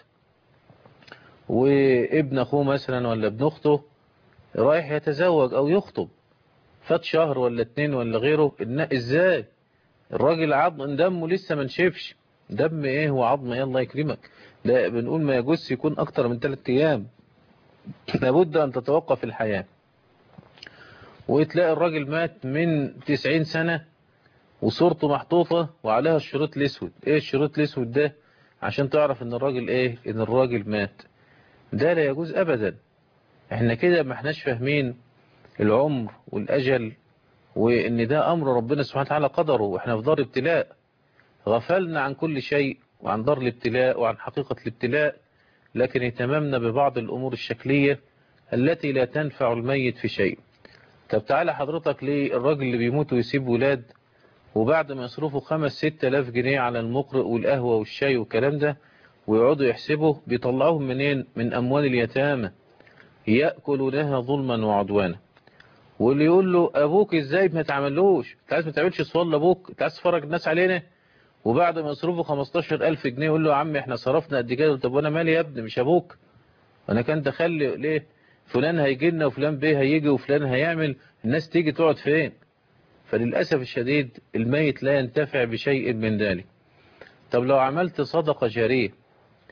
وابن أخوه مثلا ولا ابن أخته رايح يتزوج أو يخطب فات شهر ولا اتنين ولا غيره إن- ازاي الراجل عظم دمه لسه ما نشفش دم ايه هو عظم ايه الله يكرمك لا بنقول ما يجوز يكون اكتر من ثلاث ايام لابد ان تتوقف الحياة وتلاقي الراجل مات من 90 سنة وصورته محطوطة وعليها الشريط الاسود ايه الشريط الاسود ده عشان تعرف ان الراجل ايه ان الراجل مات ده لا يجوز ابدا احنا كده ما احناش فاهمين العمر والاجل وان ده امر ربنا سبحانه وتعالى قدره واحنا في دار ابتلاء غفلنا عن كل شيء وعن دار الابتلاء وعن حقيقة الابتلاء لكن اهتممنا ببعض الامور الشكلية التي لا تنفع الميت في شيء طب تعالى حضرتك للراجل اللي بيموت ويسيب ولاد وبعد ما يصرفوا خمس ست الاف جنيه على المقرئ والقهوة والشاي والكلام ده ويقعدوا يحسبوا بيطلعوهم منين من اموال اليتامى يأكلونها ظلما وعدوانا واللي يقول له ابوك ازاي ما تعملوش انت عايز ما تعملش صوال لابوك انت عايز تفرج الناس علينا وبعد ما يصرفوا 15000 جنيه يقول له يا عم احنا صرفنا قد كده طب وانا مالي يا ابني مش ابوك انا كان دخل لي ليه فلان هيجي لنا وفلان بيه هيجي وفلان هيعمل الناس تيجي تقعد فين فللاسف الشديد الميت لا ينتفع بشيء من ذلك طب لو عملت صدقة جارية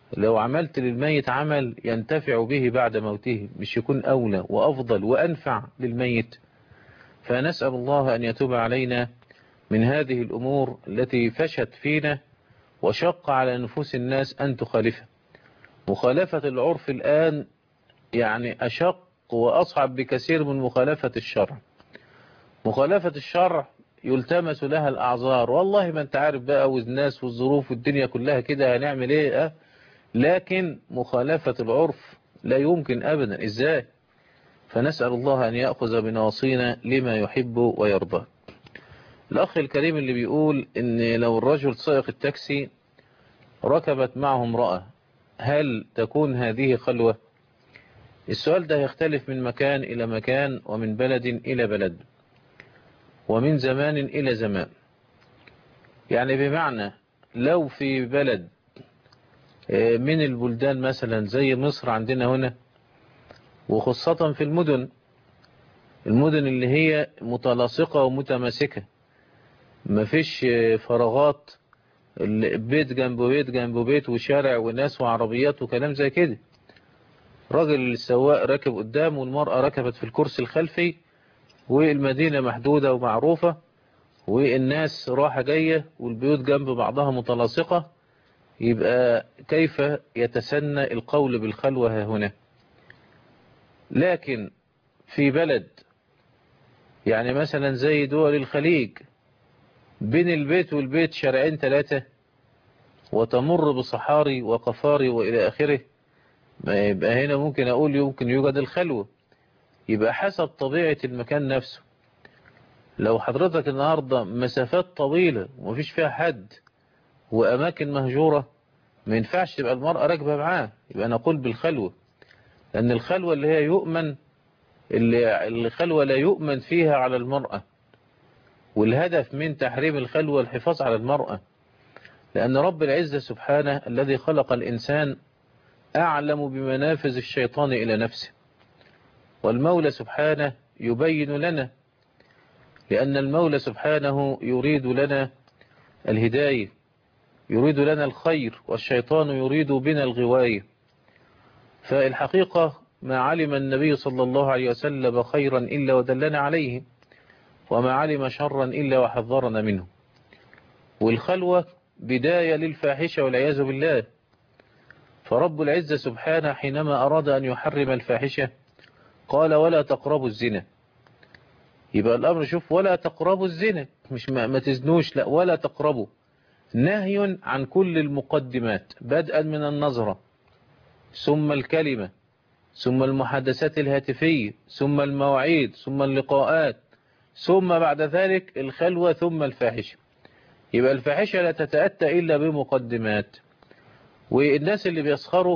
لو عملت للميت عمل ينتفع به بعد موته مش يكون أولى وأفضل وأنفع للميت فنسأل الله أن يتوب علينا من هذه الأمور التي فشت فينا وشق على نفوس الناس أن تخالفها مخالفة العرف الآن يعني أشق وأصعب بكثير من مخالفة الشرع مخالفة الشرع يلتمس لها الأعذار والله ما انت عارف بقى والناس والظروف والدنيا كلها كده هنعمل ايه اه لكن مخالفة العرف لا يمكن أبدا إزاي فنسأل الله أن يأخذ بنواصينا لما يحب ويرضى الأخ الكريم اللي بيقول إن لو الرجل سائق التاكسي ركبت معه امرأة هل تكون هذه خلوة السؤال ده يختلف من مكان إلى مكان ومن بلد إلى بلد ومن زمان إلى زمان يعني بمعنى لو في بلد من البلدان مثلا زي مصر عندنا هنا وخاصة في المدن المدن اللي هي متلاصقة ومتماسكة مفيش فراغات بيت جنب بيت جنب بيت وشارع وناس وعربيات وكلام زي كده راجل السواق راكب قدام والمرأة ركبت في الكرسي الخلفي والمدينة محدودة ومعروفة والناس راحة جاية والبيوت جنب بعضها متلاصقة يبقى كيف يتسنى القول بالخلوة هنا لكن في بلد يعني مثلا زي دول الخليج بين البيت والبيت شارعين ثلاثة وتمر بصحاري وقفاري وإلى آخره ما يبقى هنا ممكن أقول يمكن يوجد الخلوة يبقى حسب طبيعة المكان نفسه لو حضرتك النهاردة مسافات طويلة ومفيش فيها حد وأماكن مهجورة ما ينفعش تبقى المرأة راكبة معاه يبقى نقول بالخلوة لأن الخلوة اللي هي يؤمن اللي الخلوة لا يؤمن فيها على المرأة والهدف من تحريم الخلوة الحفاظ على المرأة لأن رب العزة سبحانه الذي خلق الإنسان أعلم بمنافذ الشيطان إلى نفسه والمولى سبحانه يبين لنا لأن المولى سبحانه يريد لنا الهداية يريد لنا الخير والشيطان يريد بنا الغواية فالحقيقة ما علم النبي صلى الله عليه وسلم خيرا إلا ودلنا عليه وما علم شرا إلا وحذرنا منه والخلوة بداية للفاحشة والعياذ بالله فرب العزة سبحانه حينما أراد أن يحرم الفاحشة قال ولا تقربوا الزنا يبقى الأمر شوف ولا تقربوا الزنا مش ما, ما تزنوش لا ولا تقربوا نهي عن كل المقدمات بدءا من النظرة ثم الكلمة ثم المحادثات الهاتفية ثم المواعيد ثم اللقاءات ثم بعد ذلك الخلوة ثم الفاحشة يبقى الفاحشة لا تتأتى إلا بمقدمات والناس اللي بيسخروا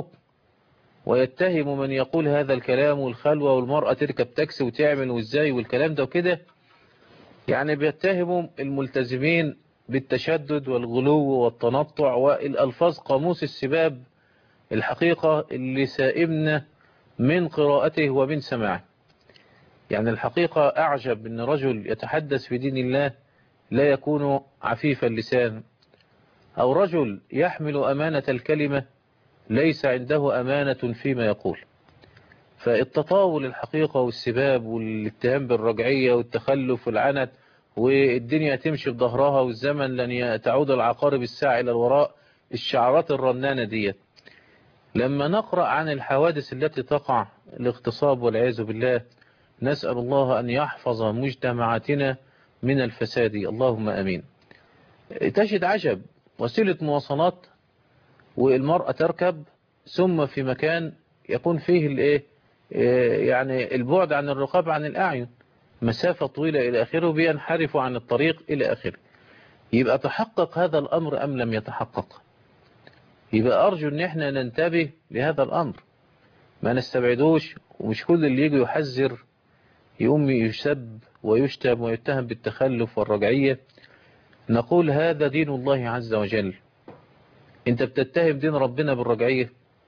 ويتهم من يقول هذا الكلام والخلوة والمرأة تركب تاكسي وتعمل وازاي والكلام ده وكده يعني بيتهموا الملتزمين بالتشدد والغلو والتنطع والألفاظ قاموس السباب الحقيقة اللي سائمنا من قراءته ومن سماعه يعني الحقيقة أعجب أن رجل يتحدث في دين الله لا يكون عفيف اللسان أو رجل يحمل أمانة الكلمة ليس عنده أمانة فيما يقول فالتطاول الحقيقة والسباب والاتهام بالرجعية والتخلف والعنت والدنيا تمشي بظهرها والزمن لن تعود العقارب الساعة إلى الوراء الشعارات الرنانة ديت لما نقرأ عن الحوادث التي تقع الاغتصاب والعياذ بالله نسأل الله أن يحفظ مجتمعاتنا من الفساد اللهم أمين تجد عجب وسيلة مواصلات والمرأة تركب ثم في مكان يكون فيه الايه يعني البعد عن الرقاب عن الأعين مسافة طويلة إلى آخره بينحرف عن الطريق إلى آخره يبقى تحقق هذا الأمر أم لم يتحقق يبقى أرجو أن احنا ننتبه لهذا الأمر ما نستبعدوش ومش كل اللي يجي يحذر يقوم يسب ويشتم ويتهم بالتخلف والرجعية نقول هذا دين الله عز وجل انت بتتهم دين ربنا بالرجعية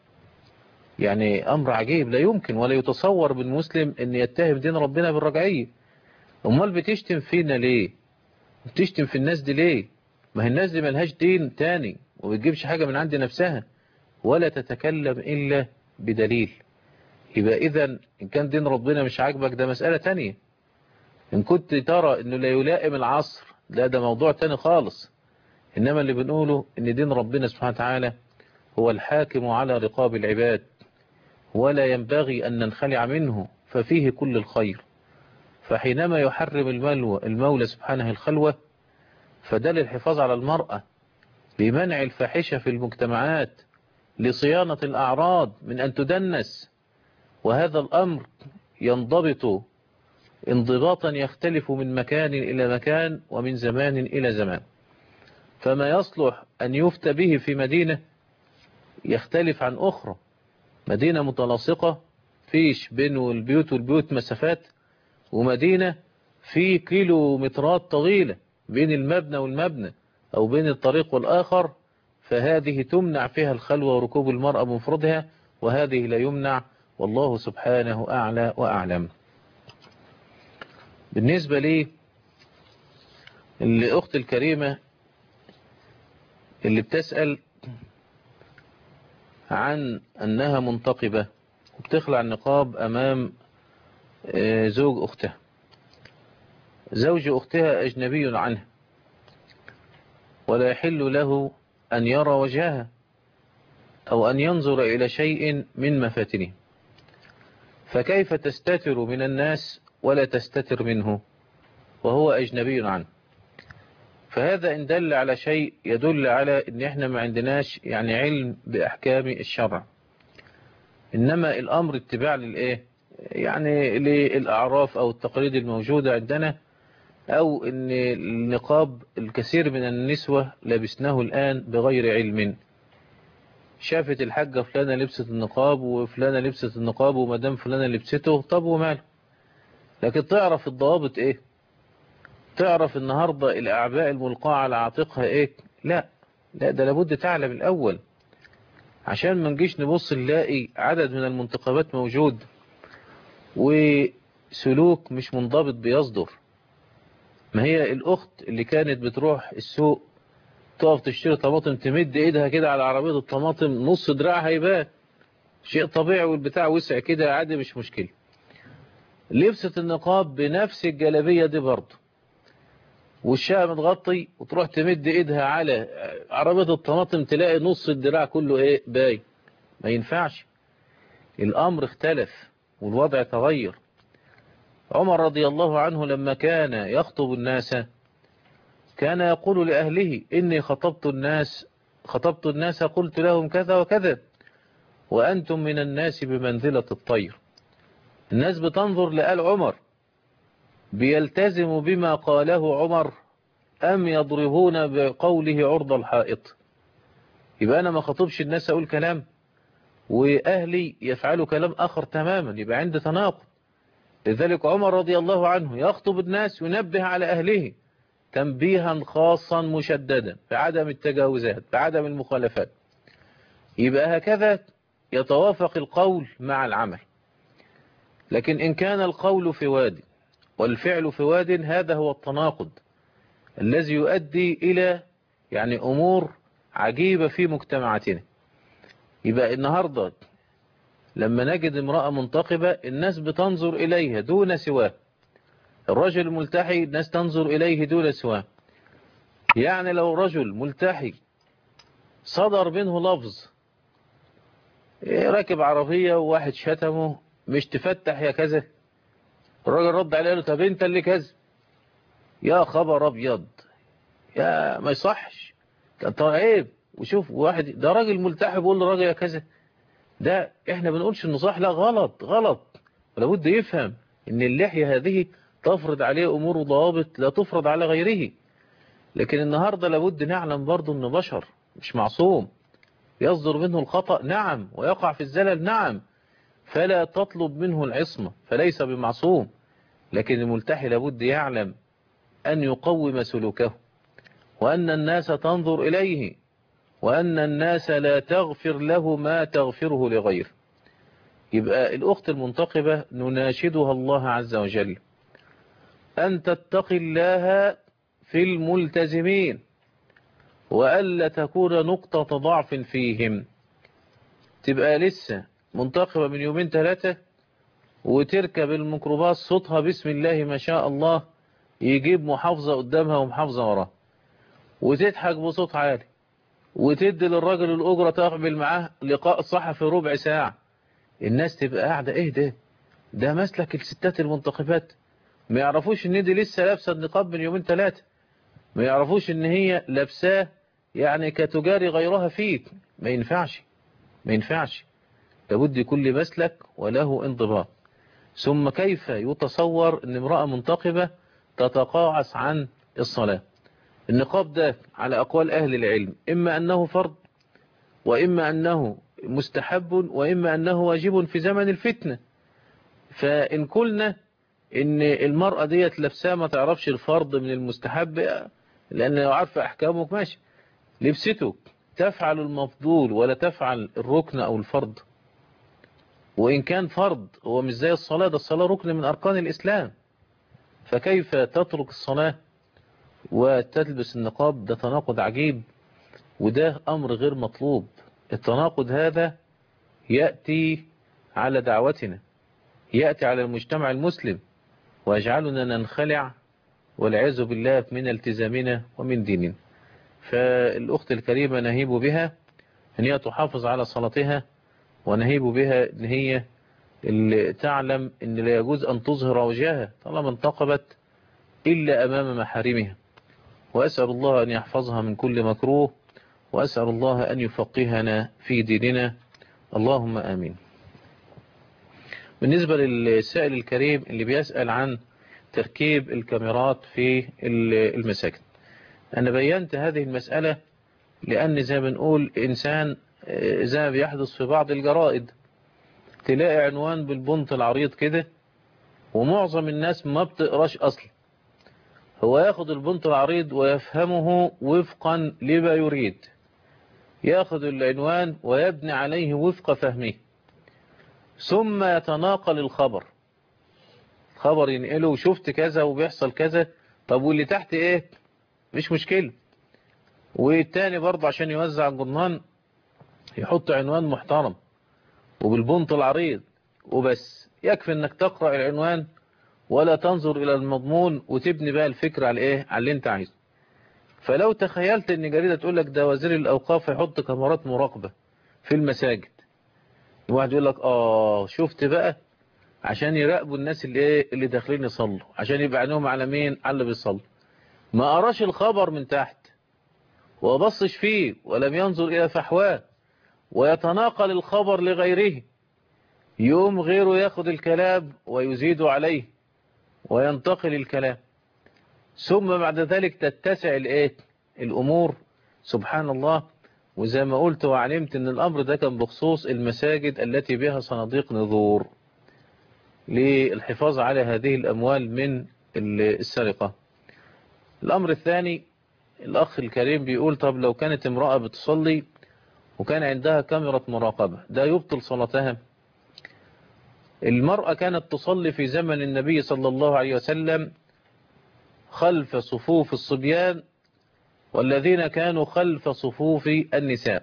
يعني امر عجيب لا يمكن ولا يتصور بالمسلم ان يتهم دين ربنا بالرجعية امال بتشتم فينا ليه بتشتم في الناس دي ليه ما هي الناس دي ملهاش دين تاني وبتجيبش حاجة من عند نفسها ولا تتكلم إلا بدليل يبقى إذا إن كان دين ربنا مش عاجبك ده مسألة تانية إن كنت ترى إنه لا يلائم العصر لا ده موضوع تاني خالص إنما اللي بنقوله إن دين ربنا سبحانه وتعالى هو الحاكم على رقاب العباد ولا ينبغي أن ننخلع منه ففيه كل الخير فحينما يحرم الملوى المولى سبحانه الخلوة فده للحفاظ على المرأة بمنع الفاحشة في المجتمعات لصيانة الأعراض من أن تدنس وهذا الأمر ينضبط انضباطا يختلف من مكان إلى مكان ومن زمان إلى زمان فما يصلح أن يفتى به في مدينة يختلف عن أخرى مدينة متلاصقة فيش بين البيوت والبيوت مسافات ومدينة في كيلومترات طويلة بين المبنى والمبنى أو بين الطريق والآخر فهذه تمنع فيها الخلوة وركوب المرأة بمفردها وهذه لا يمنع والله سبحانه أعلى وأعلم بالنسبة لي الأخت الكريمة اللي بتسأل عن أنها منتقبة وبتخلع النقاب أمام زوج أختها زوج أختها أجنبي عنها ولا يحل له أن يرى وجهها أو أن ينظر إلى شيء من مفاتنه فكيف تستتر من الناس ولا تستتر منه وهو أجنبي عنه فهذا إن دل على شيء يدل على إن إحنا ما عندناش يعني علم بأحكام الشرع إنما الأمر اتباع للإيه يعني للأعراف أو التقاليد الموجودة عندنا أو إن النقاب الكثير من النسوة لبسناه الآن بغير علم شافت الحاجة فلانة لبست النقاب وفلانة لبست النقاب ومدام فلانة لبسته طب وماله لكن تعرف الضوابط ايه تعرف النهاردة الأعباء الملقاة على عاتقها ايه لا لا ده لابد تعلم الأول عشان ما نجيش نبص نلاقي عدد من المنتقبات موجود وسلوك مش منضبط بيصدر ما هي الأخت اللي كانت بتروح السوق تقف تشتري طماطم تمد ايدها كده على عربية الطماطم نص دراعها يبان شيء طبيعي والبتاع وسع كده عادي مش مشكلة لبست النقاب بنفس الجلابية دي برضه وشها متغطي وتروح تمد ايدها على عربية الطماطم تلاقي نص الدراع كله ايه باي ما ينفعش الامر اختلف والوضع تغير عمر رضي الله عنه لما كان يخطب الناس كان يقول لأهله إني خطبت الناس خطبت الناس قلت لهم كذا وكذا وأنتم من الناس بمنزلة الطير الناس بتنظر لآل عمر بيلتزم بما قاله عمر أم يضربون بقوله عرض الحائط يبقى أنا ما خطبش الناس أقول كلام وأهلي يفعلوا كلام آخر تماما يبقى عند تناقض لذلك عمر رضي الله عنه يخطب الناس ينبه على أهله تنبيها خاصا مشددا بعدم التجاوزات بعدم المخالفات يبقى هكذا يتوافق القول مع العمل لكن إن كان القول في واد والفعل في واد هذا هو التناقض الذي يؤدي إلى يعني أمور عجيبة في مجتمعاتنا يبقى النهاردة لما نجد امرأة منتقبة الناس بتنظر إليها دون سواه الرجل الملتحي الناس تنظر إليه دون سواه يعني لو رجل ملتحي صدر منه لفظ راكب عربية وواحد شتمه مش تفتح يا كذا الراجل رد عليه له طب انت اللي كذا يا خبر ابيض يا ما يصحش انت عيب وشوف واحد ده راجل ملتحي بيقول لراجل يا كذا ده احنا بنقولش انه صح لا غلط غلط ولابد يفهم ان اللحية هذه تفرض عليه امور وضوابط لا تفرض على غيره لكن النهاردة لابد نعلم برضو انه بشر مش معصوم يصدر منه الخطأ نعم ويقع في الزلل نعم فلا تطلب منه العصمة فليس بمعصوم لكن الملتحي لابد يعلم أن يقوم سلوكه وأن الناس تنظر إليه وأن الناس لا تغفر له ما تغفره لغيره يبقى الأخت المنتقبة نناشدها الله عز وجل أن تتقي الله في الملتزمين وألا تكون نقطة ضعف فيهم تبقى لسه منتقبة من يومين ثلاثة وتركب الميكروباص صوتها بسم الله ما شاء الله يجيب محافظة قدامها ومحافظة وراها وتضحك بصوت عالي وتدي للراجل الأجرة تقبل معاه لقاء صحفي ربع ساعة الناس تبقى قاعدة ايه ده ده مسلك الستات المنتخبات ما يعرفوش ان دي لسه لابسه النقاب من يومين ثلاثة ما يعرفوش ان هي لابساه يعني كتجاري غيرها فيك ما ينفعش ما ينفعش لابد كل مسلك وله انضباط ثم كيف يتصور ان امرأة منتقبة تتقاعس عن الصلاة النقاب ده على أقوال أهل العلم إما أنه فرض وإما أنه مستحب وإما أنه واجب في زمن الفتنة فإن قلنا إن المرأة ديت لبسها ما تعرفش الفرض من المستحب لأن لو عارفة أحكامك ماشي لبسته تفعل المفضول ولا تفعل الركن أو الفرض وإن كان فرض هو مش زي الصلاة ده الصلاة ركن من أركان الإسلام فكيف تترك الصلاة وتلبس النقاب ده تناقض عجيب وده أمر غير مطلوب التناقض هذا يأتي على دعوتنا يأتي على المجتمع المسلم ويجعلنا ننخلع والعياذ بالله من التزامنا ومن ديننا فالأخت الكريمة نهيب بها أن هي تحافظ على صلاتها ونهيب بها أن هي اللي تعلم أن لا يجوز أن تظهر وجهها طالما انتقبت إلا أمام محارمها وأسأل الله أن يحفظها من كل مكروه وأسأل الله أن يفقهنا في ديننا اللهم آمين بالنسبة للسائل الكريم اللي بيسأل عن تركيب الكاميرات في المساجد أنا بينت هذه المسألة لأن زي ما بنقول إنسان زي ما بيحدث في بعض الجرائد تلاقي عنوان بالبنط العريض كده ومعظم الناس ما بتقراش أصلا هو ياخد البنط العريض ويفهمه وفقا لما يريد ياخد العنوان ويبني عليه وفق فهمه ثم يتناقل الخبر خبر ينقله وشفت كذا وبيحصل كذا طب واللي تحت ايه مش مشكلة والتاني برضه عشان يوزع الجرنان يحط عنوان محترم وبالبنط العريض وبس يكفي انك تقرأ العنوان ولا تنظر الى المضمون وتبني بقى الفكرة على ايه على اللي انت عايزه فلو تخيلت ان جريدة تقول لك ده وزير الاوقاف يحط كاميرات مراقبة في المساجد واحد يقول لك اه شفت بقى عشان يراقبوا الناس اللي ايه اللي داخلين يصلوا عشان يبقى عينهم على مين على اللي بيصلوا ما قراش الخبر من تحت وبصش فيه ولم ينظر الى فحواه ويتناقل الخبر لغيره يوم غيره ياخد الكلام ويزيد عليه وينتقل الكلام ثم بعد ذلك تتسع الايه الامور سبحان الله وزي ما قلت وعلمت ان الامر ده كان بخصوص المساجد التي بها صناديق نذور للحفاظ على هذه الاموال من السرقة الامر الثاني الاخ الكريم بيقول طب لو كانت امرأة بتصلي وكان عندها كاميرا مراقبة ده يبطل صلاتها المرأة كانت تصلي في زمن النبي صلى الله عليه وسلم خلف صفوف الصبيان والذين كانوا خلف صفوف النساء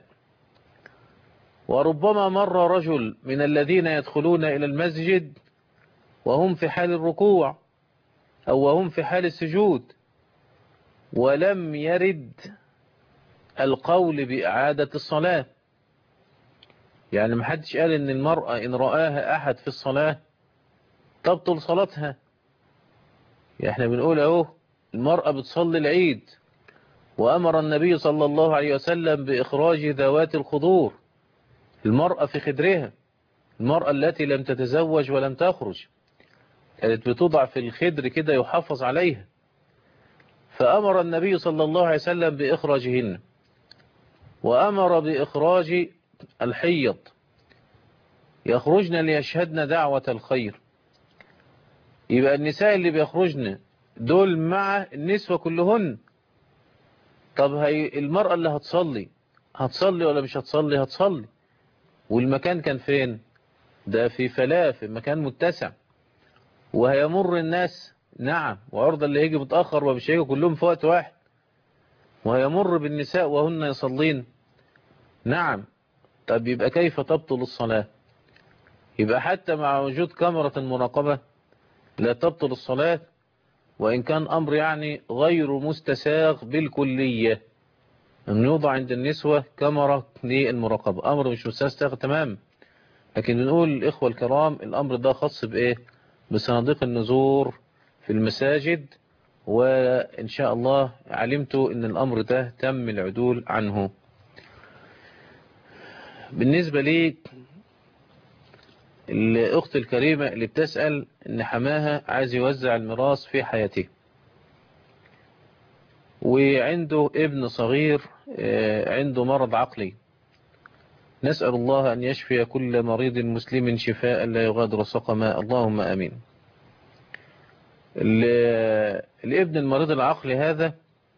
وربما مر رجل من الذين يدخلون إلى المسجد وهم في حال الركوع أو وهم في حال السجود ولم يرد القول بإعادة الصلاة يعني محدش قال ان المرأة ان رآها احد في الصلاة تبطل صلاتها يعني احنا بنقول اهو المرأة بتصلي العيد وامر النبي صلى الله عليه وسلم باخراج ذوات الخضور المرأة في خدرها المرأة التي لم تتزوج ولم تخرج كانت بتوضع في الخدر كده يحافظ عليها فامر النبي صلى الله عليه وسلم باخراجهن وامر باخراج الحيض يخرجن ليشهدن دعوة الخير يبقى النساء اللي بيخرجن دول مع النسوة كلهن طب هي المرأة اللي هتصلي هتصلي ولا مش هتصلي هتصلي والمكان كان فين ده في فلاة في مكان متسع وهيمر الناس نعم وعرض اللي هيجي متأخر ومش هيجي كلهم في وقت واحد وهيمر بالنساء وهن يصلين نعم طب يبقى كيف تبطل الصلاة يبقى حتى مع وجود كاميرا مراقبة لا تبطل الصلاة وإن كان أمر يعني غير مستساغ بالكلية أن يوضع عند النسوة كاميرا للمراقبة أمر مش مستساغ تمام لكن بنقول الإخوة الكرام الأمر ده خاص بإيه بصناديق النزور في المساجد وإن شاء الله علمت أن الأمر ده تم العدول عنه بالنسبة لي الأخت الكريمة اللي بتسأل أن حماها عايز يوزع الميراث في حياته وعنده ابن صغير عنده مرض عقلي نسأل الله أن يشفي كل مريض مسلم شفاء لا يغادر سقما اللهم أمين الابن المريض العقلي هذا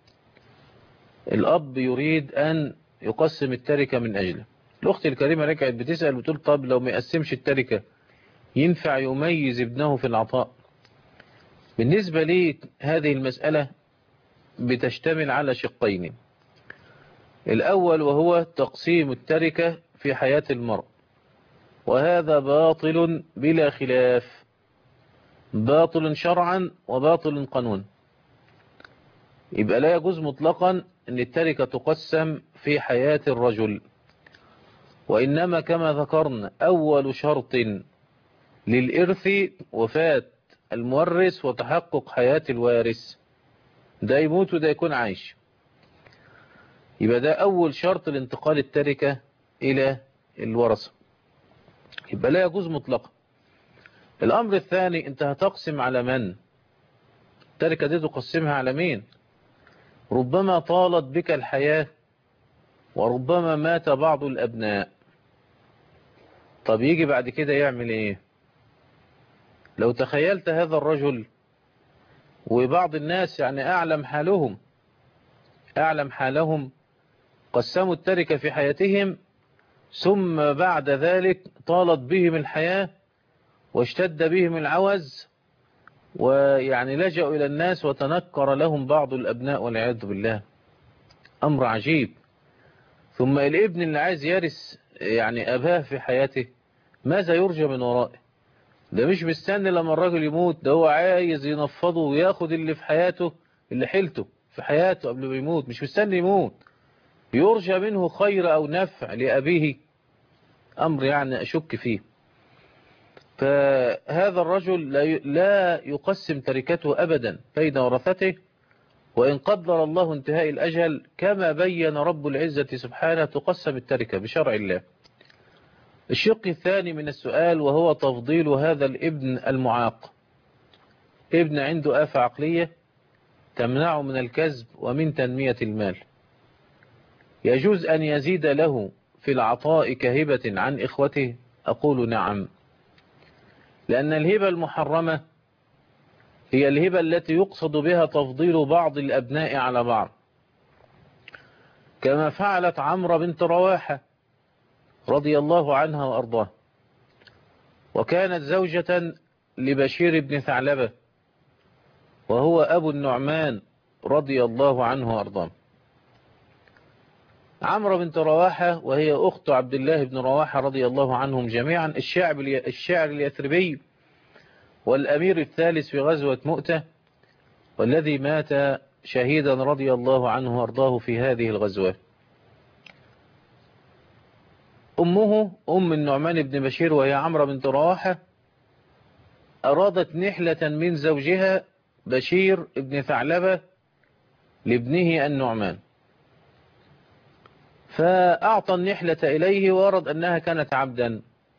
الأب يريد أن يقسم التركة من أجله الأخت الكريمة رجعت بتسأل وتقول طب لو ما يقسمش التركة ينفع يميز ابنه في العطاء بالنسبة لي هذه المسألة بتشتمل على شقين الأول وهو تقسيم التركة في حياة المرء وهذا باطل بلا خلاف باطل شرعا وباطل قانون يبقى لا يجوز مطلقا أن التركة تقسم في حياة الرجل وإنما كما ذكرنا أول شرط للإرث وفاة المورث وتحقق حياة الوارث ده يموت وده يكون عايش يبقى ده أول شرط لانتقال التركة إلى الورثة يبقى لا يجوز مطلقا الأمر الثاني أنت هتقسم على من التركة دي تقسمها على مين ربما طالت بك الحياة وربما مات بعض الأبناء طب يجي بعد كده يعمل ايه لو تخيلت هذا الرجل وبعض الناس يعني أعلم حالهم أعلم حالهم قسموا التركة في حياتهم ثم بعد ذلك طالت بهم الحياة واشتد بهم العوز ويعني لجأوا إلى الناس وتنكر لهم بعض الأبناء والعياذ بالله أمر عجيب ثم الابن اللي عايز يرث يعني أباه في حياته ماذا يرجى من ورائه ده مش مستني لما الراجل يموت ده هو عايز ينفضه وياخد اللي في حياته اللي حيلته في حياته قبل ما يموت مش مستني يموت يرجى منه خير أو نفع لأبيه أمر يعني أشك فيه فهذا الرجل لا يقسم تركته أبدا بين ورثته وإن قدر الله انتهاء الأجل كما بين رب العزة سبحانه تقسم التركة بشرع الله الشق الثاني من السؤال وهو تفضيل هذا الابن المعاق ابن عنده آفة عقلية تمنعه من الكذب ومن تنمية المال يجوز أن يزيد له في العطاء كهبة عن إخوته أقول نعم لأن الهبة المحرمة هي الهبة التي يقصد بها تفضيل بعض الأبناء على بعض كما فعلت عمرو بنت رواحة رضي الله عنها وأرضاه وكانت زوجة لبشير بن ثعلبة وهو أبو النعمان رضي الله عنه وأرضاه عمرو بنت رواحة وهي أخت عبد الله بن رواحة رضي الله عنهم جميعا الشعب الشاعر اليثربي والأمير الثالث في غزوة مؤتة والذي مات شهيدا رضي الله عنه وارضاه في هذه الغزوة أمه أم النعمان بن بشير وهي عمرو بنت رواحة أرادت نحلة من زوجها بشير بن ثعلبة لابنه النعمان فأعطى النحلة إليه وارد أنها كانت عبدا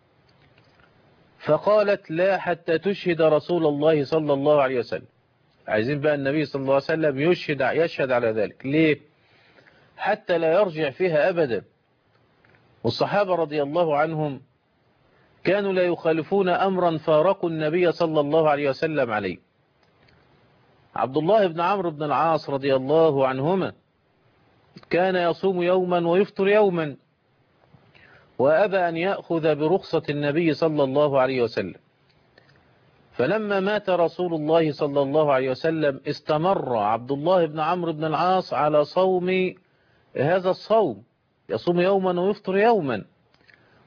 فقالت لا حتى تشهد رسول الله صلى الله عليه وسلم عايزين بقى النبي صلى الله عليه وسلم يشهد, يشهد على ذلك ليه حتى لا يرجع فيها أبدا والصحابة رضي الله عنهم كانوا لا يخالفون أمرا فارقوا النبي صلى الله عليه وسلم عليه عبد الله بن عمرو بن العاص رضي الله عنهما كان يصوم يوما ويفطر يوما وأبى أن يأخذ برخصة النبي صلى الله عليه وسلم فلما مات رسول الله صلى الله عليه وسلم استمر عبد الله بن عمرو بن العاص على صوم هذا الصوم يصوم يوما ويفطر يوما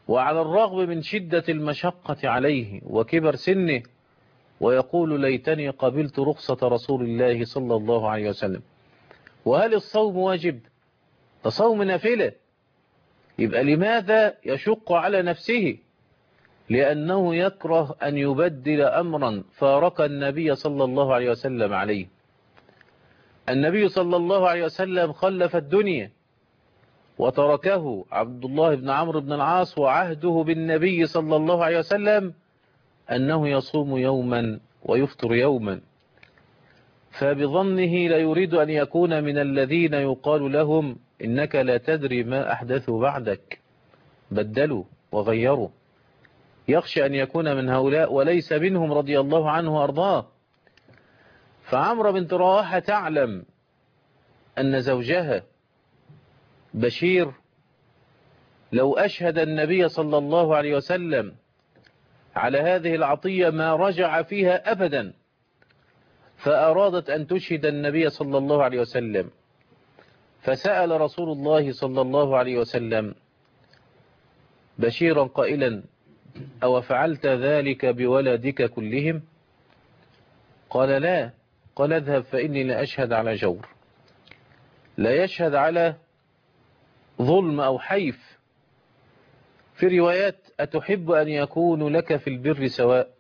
وعلى الرغم من شدة المشقة عليه وكبر سنه ويقول ليتني قبلت رخصة رسول الله صلى الله عليه وسلم وهل الصوم واجب صوم نافلة يبقى لماذا يشق على نفسه لأنه يكره أن يبدل أمرا فارق النبي صلى الله عليه وسلم عليه النبي صلى الله عليه وسلم خلف الدنيا وتركه عبد الله بن عمرو بن العاص وعهده بالنبي صلى الله عليه وسلم أنه يصوم يوما ويفطر يوما فبظنه لا يريد أن يكون من الذين يقال لهم إنك لا تدري ما أحدثوا بعدك بدلوا وغيروا يخشى أن يكون من هؤلاء وليس منهم رضي الله عنه وأرضاه فعمر بنت رواحة تعلم أن زوجها بشير لو أشهد النبي صلى الله عليه وسلم على هذه العطية ما رجع فيها أبدا فأرادت أن تشهد النبي صلى الله عليه وسلم فسأل رسول الله صلى الله عليه وسلم بشيرا قائلا أو فعلت ذلك بولدك كلهم قال لا قال اذهب فإني لا أشهد على جور لا يشهد على ظلم أو حيف في روايات أتحب أن يكون لك في البر سواء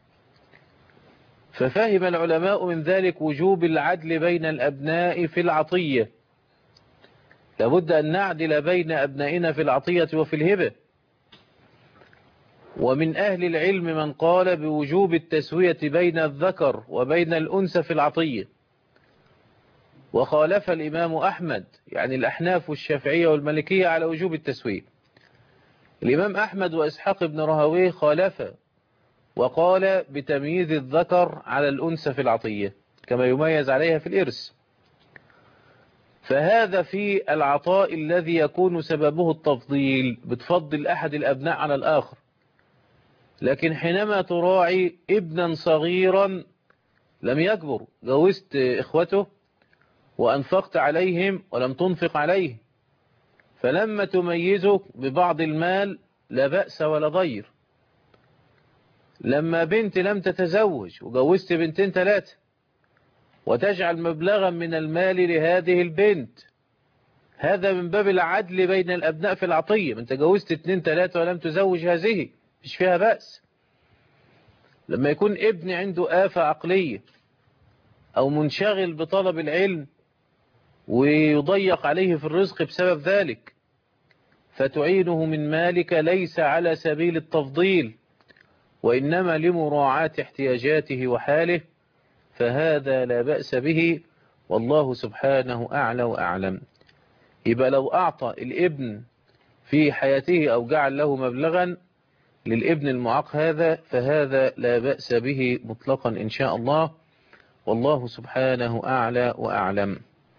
ففهم العلماء من ذلك وجوب العدل بين الأبناء في العطية لابد أن نعدل بين أبنائنا في العطية وفي الهبة ومن أهل العلم من قال بوجوب التسوية بين الذكر وبين الأنثى في العطية وخالف الإمام أحمد يعني الأحناف والشافعية والمالكية على وجوب التسوية الإمام أحمد وإسحاق بن رهويه خالف وقال بتمييز الذكر على الأنثى في العطية كما يميز عليها في الإرث فهذا في العطاء الذي يكون سببه التفضيل بتفضل أحد الأبناء على الآخر لكن حينما تراعي ابنا صغيرا لم يكبر جوزت إخوته وأنفقت عليهم ولم تنفق عليه فلما تميزه ببعض المال لا بأس ولا ضير لما بنت لم تتزوج وجوزت بنتين ثلاثة وتجعل مبلغا من المال لهذه البنت هذا من باب العدل بين الأبناء في العطية من تجوزت اتنين ثلاثة ولم تزوج هذه مش فيها بأس لما يكون ابن عنده آفة عقلية أو منشغل بطلب العلم ويضيق عليه في الرزق بسبب ذلك فتعينه من مالك ليس على سبيل التفضيل وإنما لمراعاة احتياجاته وحاله فهذا لا بأس به والله سبحانه أعلى وأعلم يبقى لو أعطى الابن في حياته أو جعل له مبلغا للابن المعاق هذا فهذا لا بأس به مطلقا إن شاء الله والله سبحانه أعلى وأعلم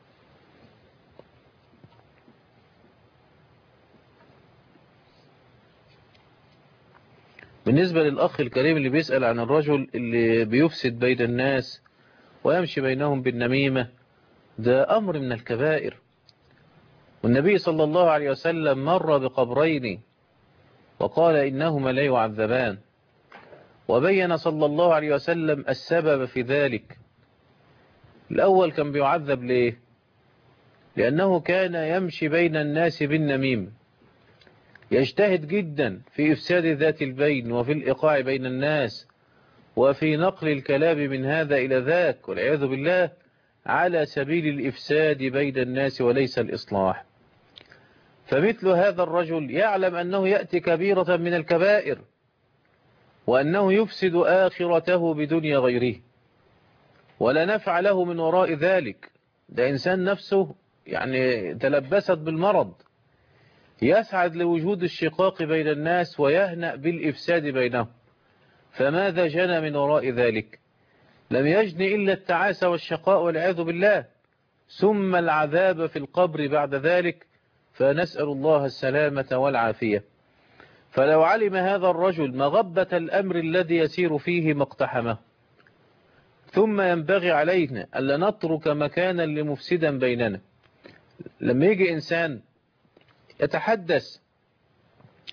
بالنسبة للأخ الكريم اللي بيسأل عن الرجل اللي بيفسد بين الناس ويمشي بينهم بالنميمة ده أمر من الكبائر والنبي صلى الله عليه وسلم مر بقبرين وقال إنهما لا يعذبان وبين صلى الله عليه وسلم السبب في ذلك الأول كان بيعذب ليه لأنه كان يمشي بين الناس بالنميم يجتهد جدا في إفساد ذات البين وفي الإيقاع بين الناس وفي نقل الكلام من هذا إلى ذاك والعياذ بالله على سبيل الإفساد بين الناس وليس الإصلاح فمثل هذا الرجل يعلم أنه يأتي كبيرة من الكبائر وأنه يفسد آخرته بدنيا غيره ولا نفع له من وراء ذلك ده إنسان نفسه يعني تلبست بالمرض يسعد لوجود الشقاق بين الناس ويهنأ بالإفساد بينهم فماذا جنى من وراء ذلك لم يجن إلا التعاسة والشقاء والعياذ بالله ثم العذاب في القبر بعد ذلك فنسأل الله السلامة والعافية فلو علم هذا الرجل مغبة الأمر الذي يسير فيه مقتحمه ثم ينبغي علينا ألا نترك مكانا لمفسدا بيننا لما يجي إنسان يتحدث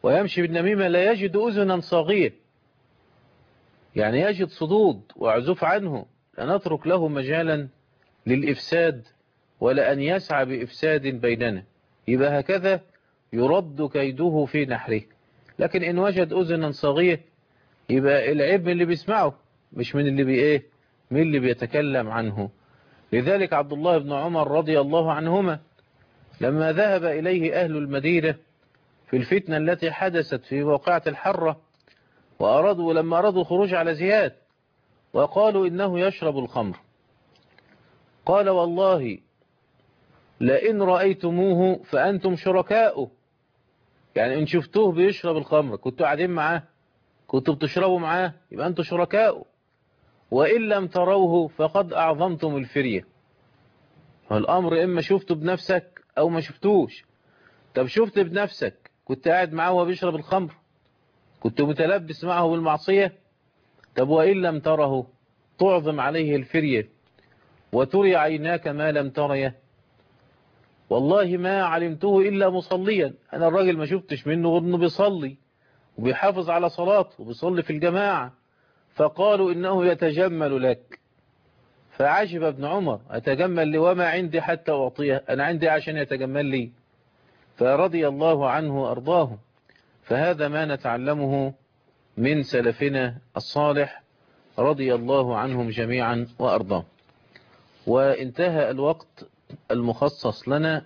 ويمشي بالنميمة لا يجد أذنا صاغية يعني يجد صدود وعزوف عنه لا نترك له مجالا للإفساد ولا أن يسعى بإفساد بيننا يبقى هكذا يرد كيده في نحره لكن إن وجد أذنا صاغية يبقى العيب من اللي بيسمعه مش من اللي بي إيه من اللي بيتكلم عنه لذلك عبد الله بن عمر رضي الله عنهما لما ذهب إليه أهل المدينة في الفتنة التي حدثت في موقعة الحرة وأرادوا لما أرادوا الخروج على زياد وقالوا إنه يشرب الخمر قال والله لئن رأيتموه فأنتم شركاؤه يعني إن شفتوه بيشرب الخمر كنتوا قاعدين معاه كنتوا بتشربوا معاه يبقى أنتم شركاؤه وإن لم تروه فقد أعظمتم الفرية فالأمر إما شفته بنفسك أو ما شفتوش طب شفت بنفسك كنت قاعد معاه وهو بيشرب الخمر كنت متلبس معه بالمعصية طب وإن لم تره تعظم عليه الفرية وتري عيناك ما لم تريه والله ما علمته إلا مصليا أنا الراجل ما شفتش منه غير أنه بيصلي وبيحافظ على صلاته وبيصلي في الجماعة فقالوا إنه يتجمل لك فعجب ابن عمر أتجمل لي وما عندي حتى أعطيه أنا عندي عشان يتجمل لي فرضي الله عنه وأرضاه فهذا ما نتعلمه من سلفنا الصالح رضي الله عنهم جميعا وأرضاه وانتهى الوقت المخصص لنا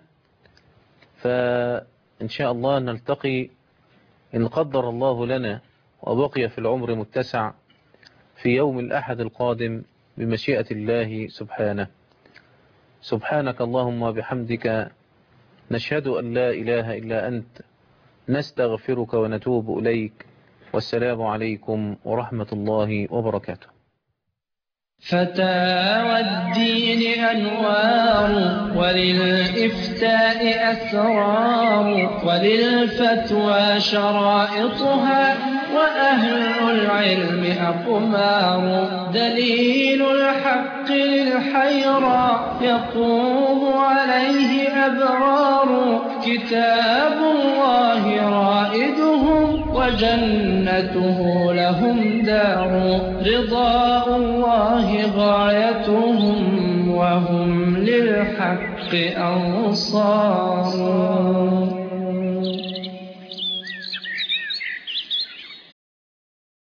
فإن شاء الله نلتقي إن قدر الله لنا وبقي في العمر متسع في يوم الأحد القادم بمشيئة الله سبحانه سبحانك اللهم وبحمدك نشهد أن لا إله إلا أنت نستغفرك ونتوب إليك والسلام عليكم ورحمة الله وبركاته فتاوى الدين أنوار وللإفتاء أسرار وللفتوى شرائطها وأهل العلم أقمار دليل الحق للحيرى يقوم عليه أبرار كتاب الله رائدهم وجنته لهم دار رضاء الله غايتهم وهم للحق أنصار